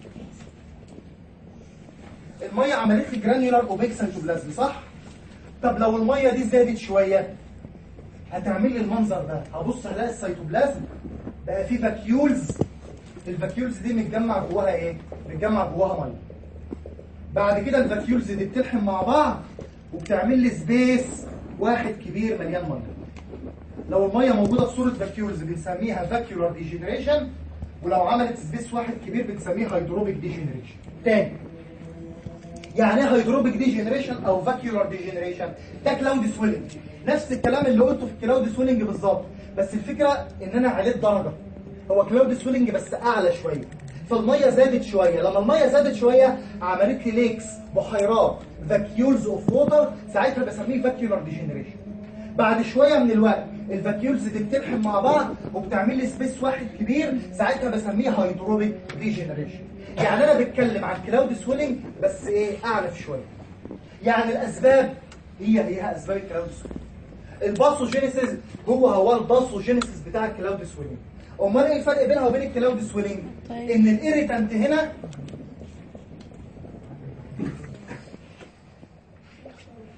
الميه عملت لي جرانيولار اوبيك سيتوبلازم صح؟ طب لو الميه دي زادت شويه هتعمل لي المنظر ده هبص الاقي السيتوبلازم بقى فيه فاكيولز الفاكيولز دي متجمع جواها ايه؟ متجمع جواها ميه بعد كده الفاكيولز دي بتلحم مع بعض وبتعمل لي سبيس واحد كبير مليان ميه لو الميه موجوده في صوره فاكيولز بنسميها فاكيولار ديجنريشن ولو عملت سبيس واحد كبير بنسميه هيدروبيك ديجنريشن تاني يعني ايه هيدروبيك ديجنريشن او فاكيولار ديجنريشن ده كلاود سويلنج نفس الكلام اللي قلته في الكلاود سويلنج بالظبط بس الفكره ان انا عليت درجه هو كلاود سويلنج بس اعلى شويه فالميه زادت شويه لما الميه زادت شويه عملت لي ليكس بحيرات فاكيولز اوف ووتر ساعتها بسميه فاكيولار ديجنريشن بعد شويه من الوقت الفاكيولز دي بتلحم مع بعض وبتعمل لي سبيس واحد كبير ساعتها بسميه هيدروبيك ديجنريشن يعني انا بتكلم عن كلاود سويلنج بس ايه اعنف شويه يعني الاسباب هي هي اسباب الكلاود سويلنج الباثوجينيسيس هو هو الباثوجينيسيس بتاع الكلاود سويلنج امال ايه الفرق بينها وبين الكلاود سويلنج طيب. ان الايريتانت هنا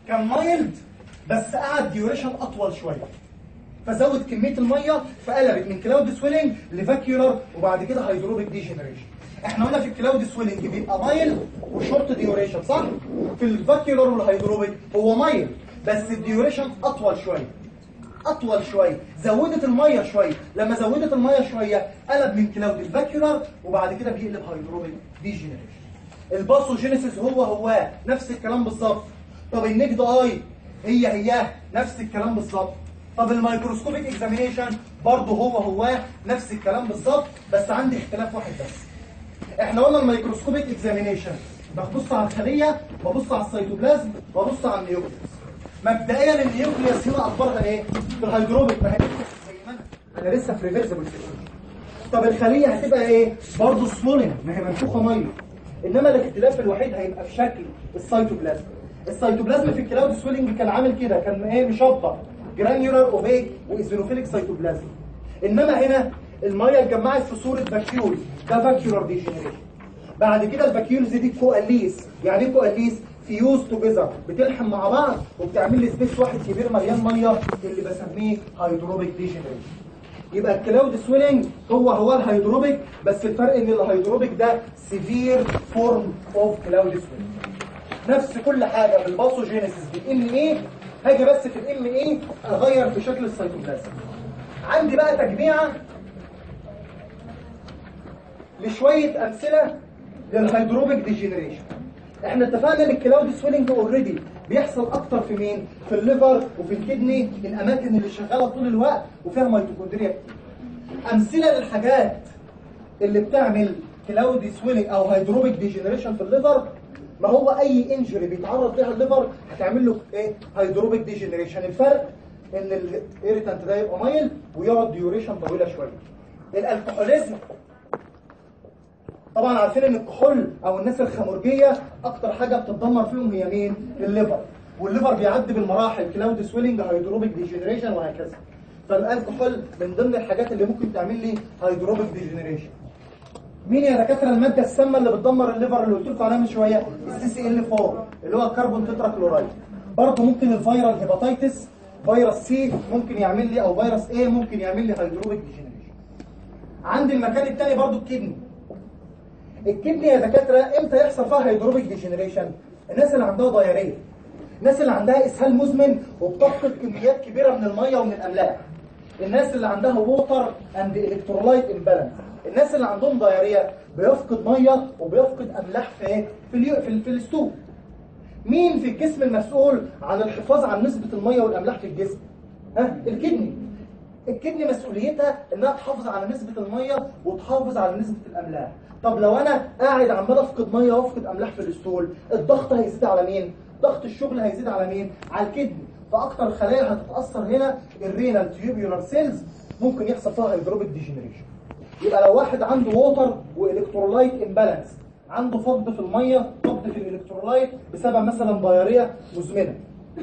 كان مايلد بس قعد ديوريشن اطول شويه فزود كميه الميه فقلبت من كلاود سويلنج لفاكيولار وبعد كده هيدروبيك ديجنريشن احنا قلنا في الكلاود سويلنج بيبقى مايل وشورت ديوريشن صح في الفاكيولار والهيدروبيك هو مايل بس الديوريشن اطول شويه اطول شويه زودت الميه شويه لما زودت الميه شويه قلب من كلاود الفاكيولار وبعد كده بيقلب هيدروبيك ديجنريشن الباثوجينيسيس هو هو نفس الكلام بالظبط طب النجد اي هي هي نفس الكلام بالظبط طب الميكروسكوبيك اكزامينيشن برضه هو هو نفس الكلام بالظبط بس عندي اختلاف واحد بس احنا قلنا الميكروسكوبيك اكزامينيشن ببص على الخليه ببص على السيتوبلازم ببص على النيوكليوس مبدئيا النيوكليوس هنا اخبارها ايه في الهيدروبيك ما هي زي ما انا انا لسه في ريفرسبل طب الخليه هتبقى ايه برضه سوولن ما هي منفوخه ميه انما الاختلاف الوحيد هيبقى في شكل السيتوبلازم السيتوبلازم في الكلاود سويلنج كان عامل كده كان ايه مشبع جرانيولار اوبيك وايزينوفيليك سيتوبلازم انما هنا الميه اتجمعت في صوره فاكيول ده فاكيولار ديجنريشن بعد كده الفاكيولز دي كواليس يعني ايه كواليس فيوز توجذر بتلحم مع بعض وبتعمل لي سبيس واحد كبير مليان ميه اللي بسميه هيدروبيك ديجنريشن يبقى الكلاود سويلنج هو هو الهيدروبيك بس الفرق ان الهيدروبيك ده سيفير فورم اوف كلاود سويلنج نفس كل حاجه بالباثوجينيسيس بالام ايه هاجي بس في الام ايه اغير في شكل السيتوبلازم عندي بقى تجميعه لشويه امثله للهيدروبيك ديجنريشن احنا اتفقنا ان الكلاود سويلنج اوريدي بيحصل اكتر في مين في الليفر وفي الكدني الاماكن اللي شغاله طول الوقت وفيها ميتوكوندريا كتير امثله للحاجات اللي بتعمل كلاود سويلنج او هيدروبيك ديجنريشن في الليفر ما هو اي انجري بيتعرض ليها الليفر هتعمل له ايه هيدروبيك ديجنريشن الفرق ان الايريتانت ده يبقى مايل ويقعد ديوريشن طويله شويه الالكحوليزم طبعا عارفين ان الكحول او الناس الخمرجيه اكتر حاجه بتتدمر فيهم هي مين الليفر والليفر بيعدي بالمراحل كلاود سويلنج هيدروبيك ديجنريشن وهكذا فالالكحول من ضمن الحاجات اللي ممكن تعمل لي هيدروبيك ديجنريشن مين يا دكاتره الماده السامه اللي بتدمر الليفر اللي قلت لكم عليها من شويه السي سي ال 4 اللي هو الكربون تترا كلورايد برضه ممكن الفيرال هيباتيتس فيروس سي ممكن يعمل لي او فيروس ايه ممكن يعمل لي هيدروبيك ديجنريشن عندي المكان الثاني برضه الكدني الكدني يا دكاتره امتى يحصل فيها هيدروبيك ديجنريشن الناس اللي عندها ضياريه الناس اللي عندها اسهال مزمن وبتفقد كميات كبيره من الميه ومن الاملاح الناس اللي عندها ووتر اند الكترولايت امبالانس الناس اللي عندهم ضياريه بيفقد ميه وبيفقد املاح في ايه في اليو... في, ال... في الستوب مين في الجسم المسؤول عن الحفاظ عن نسبه الميه والاملاح في الجسم ها الكدني الكدني مسؤوليتها انها تحافظ على نسبه الميه وتحافظ على نسبه الاملاح طب لو انا قاعد عمال افقد ميه وافقد املاح في الستول الضغط هيزيد على مين ضغط الشغل هيزيد على مين على الكدني فاكتر خلايا هتتاثر هنا الرينال تيوبيولار سيلز ممكن يحصل فيها هيدروبيك ديجنريشن يبقى لو واحد عنده ووتر والكترولايت امبالانس عنده فقد في الميه فقد في الالكترولايت بسبب مثلا ضياريه مزمنه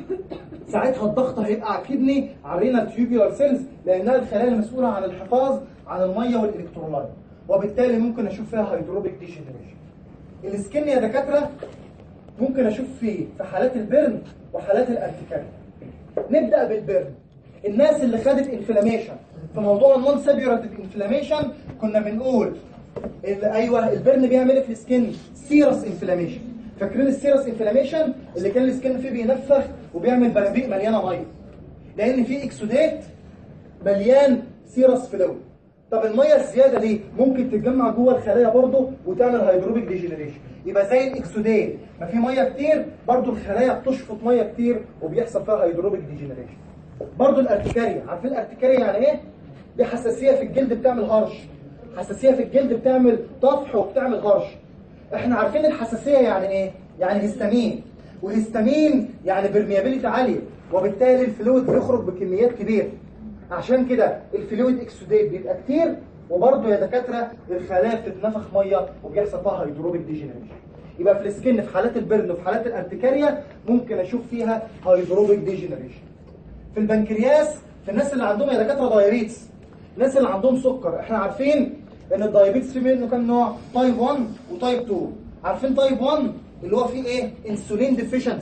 ساعتها الضغط هيبقى على الكدني على الرينال تيوبيولار سيلز لانها الخلايا المسؤوله عن الحفاظ عن الميه والالكترولايت وبالتالي ممكن اشوف فيها هيدروبيك ديجنريشن السكن يا دكاتره ممكن اشوف فيه في حالات البرن وحالات الارتكاريا نبدا بالبرن الناس اللي خدت انفلاميشن في موضوع النون سيبيوراتيف انفلاميشن كنا بنقول ال- ايوه البرن بيعمل ايه في السكن سيرس انفلاميشن فاكرين السيرس انفلاميشن اللي كان السكن فيه بينفخ وبيعمل بلابيق مليانه ميه لان في اكسودات مليان سيرس فلويد طب الميه الزياده دي ممكن تتجمع جوه الخلايا برضه وتعمل هيدروبيك ديجنريشن يبقى زي الاكسودات ما في ميه كتير برضه الخلايا بتشفط ميه كتير وبيحصل فيها هيدروبيك ديجنريشن برضه الارتكاريا عارفين الارتكاريا يعني ايه دي حساسيه في الجلد بتعمل هرش حساسيه في الجلد بتعمل طفح وبتعمل هرش احنا عارفين الحساسيه يعني ايه يعني هيستامين وهيستامين يعني برميابيليتي عاليه وبالتالي الفلويد بيخرج بكميات كبيره عشان كده الفلويد اكسوديت بيبقى كتير وبرضه يا دكاتره الخلايا بتتنفخ ميه وبيحصل فيها هيدروبيك ديجنريشن يبقى في السكن في حالات البرن وفي حالات الارتكاريا ممكن اشوف فيها هيدروبيك ديجنريشن في البنكرياس في الناس اللي عندهم يا دكاتره دايابيتس الناس اللي عندهم سكر احنا عارفين ان الدايابيتس في منه كام نوع تايب 1 وتايب 2 عارفين تايب 1 اللي هو فيه ايه انسولين ديفيشنسي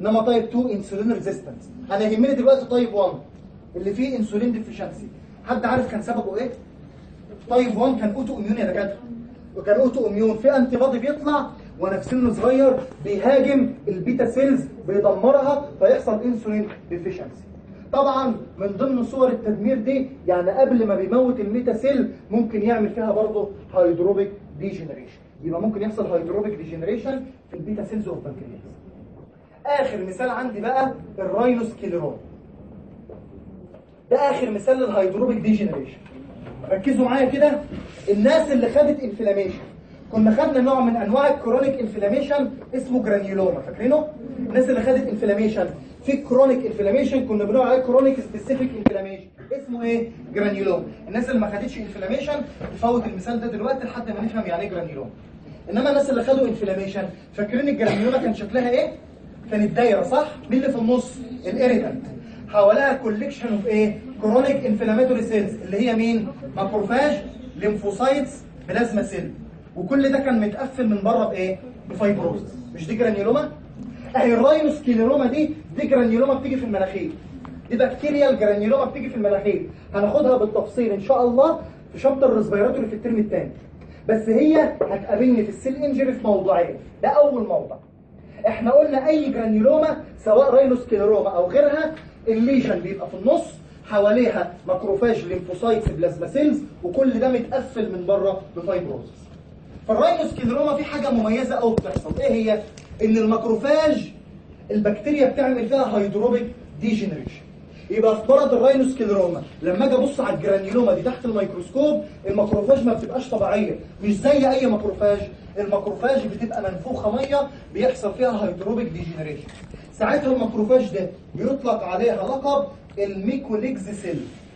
انما تايب 2 انسولين ريزيستنس انا يهمني دلوقتي تايب 1 اللي فيه انسولين ديفيشنسي حد عارف كان سببه ايه تايب 1 كان اوتو اميون يا دكاتره وكان اوتو اميون في انتي بادي بيطلع وانا في سن صغير بيهاجم البيتا سيلز بيدمرها فيحصل انسولين ديفيشنسي طبعا من ضمن صور التدمير دي يعني قبل ما بيموت الميتا سيل ممكن يعمل فيها برضه هيدروبيك ديجنريشن يبقى ممكن يحصل هيدروبيك ديجنريشن في البيتا سيلز اوف بنكرياس اخر مثال عندي بقى الراينوسكليروما ده اخر مثال للهيدروبيك ديجنريشن ركزوا معايا كده الناس اللي خدت انفلاميشن كنا خدنا نوع من انواع الكرونيك انفلاميشن اسمه جرانيولوما فاكرينه الناس اللي خدت انفلاميشن في كرونيك انفلاميشن كنا بنقول عليه كرونيك سبيسيفيك انفلاميشن اسمه ايه جرانيولوما الناس اللي ما خدتش انفلاميشن تفوت المثال ده دلوقتي لحد ما نفهم يعني ايه جرانيولوما انما الناس اللي خدوا انفلاميشن فاكرين الجرانيولوما كان شكلها ايه كانت دايره صح مين اللي في النص الاريتنت حواليها كوليكشن اوف ايه كرونيك انفلاماتوري سيلز اللي هي مين ماكروفاج ليمفوسايتس بلازما سيل وكل ده كان متقفل من بره بايه بفايبروز مش دي جرانيولوما اهي الراينوسكليروما دي دي جرانيولوما بتيجي في المناخير دي بكتيريال جرانيولوما بتيجي في المناخير هناخدها بالتفصيل ان شاء الله في شابتر ريسبيراتوري في الترم الثاني بس هي هتقابلني في السيل انجري في موضوعين ده اول موضوع احنا قلنا اي جرانيولوما سواء راينوسكليروما او غيرها الليجن بيبقى في النص حواليها ماكروفاج ليمفوسايتس بلازما سيلز وكل ده متقفل من بره بفايبروزس فالراينوسكليروما في حاجه مميزه قوي بتحصل ايه هي ان الماكروفاج البكتيريا بتعمل فيها هيدروبيك ديجنريشن يبقى في مرض الراينوسكليروما لما اجي ابص على الجرانيولوما دي تحت الميكروسكوب الماكروفاج ما بتبقاش طبيعيه مش زي اي ماكروفاج الماكروفاج بتبقى منفوخه ميه بيحصل فيها هيدروبيك ديجنريشن ساعتها الماكروفاج ده بيطلق عليها لقب الميكوليكز سيل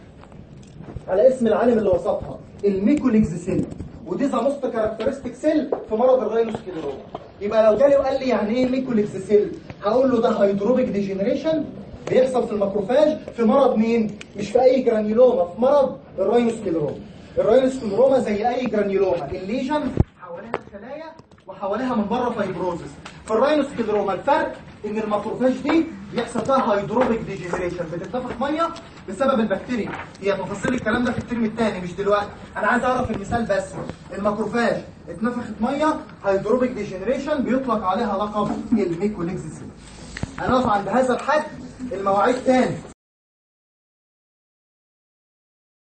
على اسم العالم اللي وصفها الميكوليكز سيل ودي ذا موست كاركترستيك سيل في مرض الراينوسكليروما يبقى لو جالي وقال لي يعني ايه ميكوليكز سيل هقول له ده هيدروبيك ديجنريشن بيحصل في الماكروفاج في مرض مين مش في اي جرانيولوما في مرض الراينوسكليروما الراينوسكليروما زي اي جرانيولوما الليجن حواليها خلايا وحواليها من بره فايبروزس في الراينوسكليروما الفرق ان الماكروفاج دي بيحصل فيها هيدروبيك ديجنريشن بتتنفخ ميه بسبب البكتيريا هي تفاصيل الكلام ده في الترم الثاني مش دلوقتي انا عايز اعرف المثال بس الماكروفاج اتنفخت ميه هيدروبيك ديجنريشن بيطلق عليها لقب الميكوليكسيس هنقف عند هذا الحد المواعيد تاني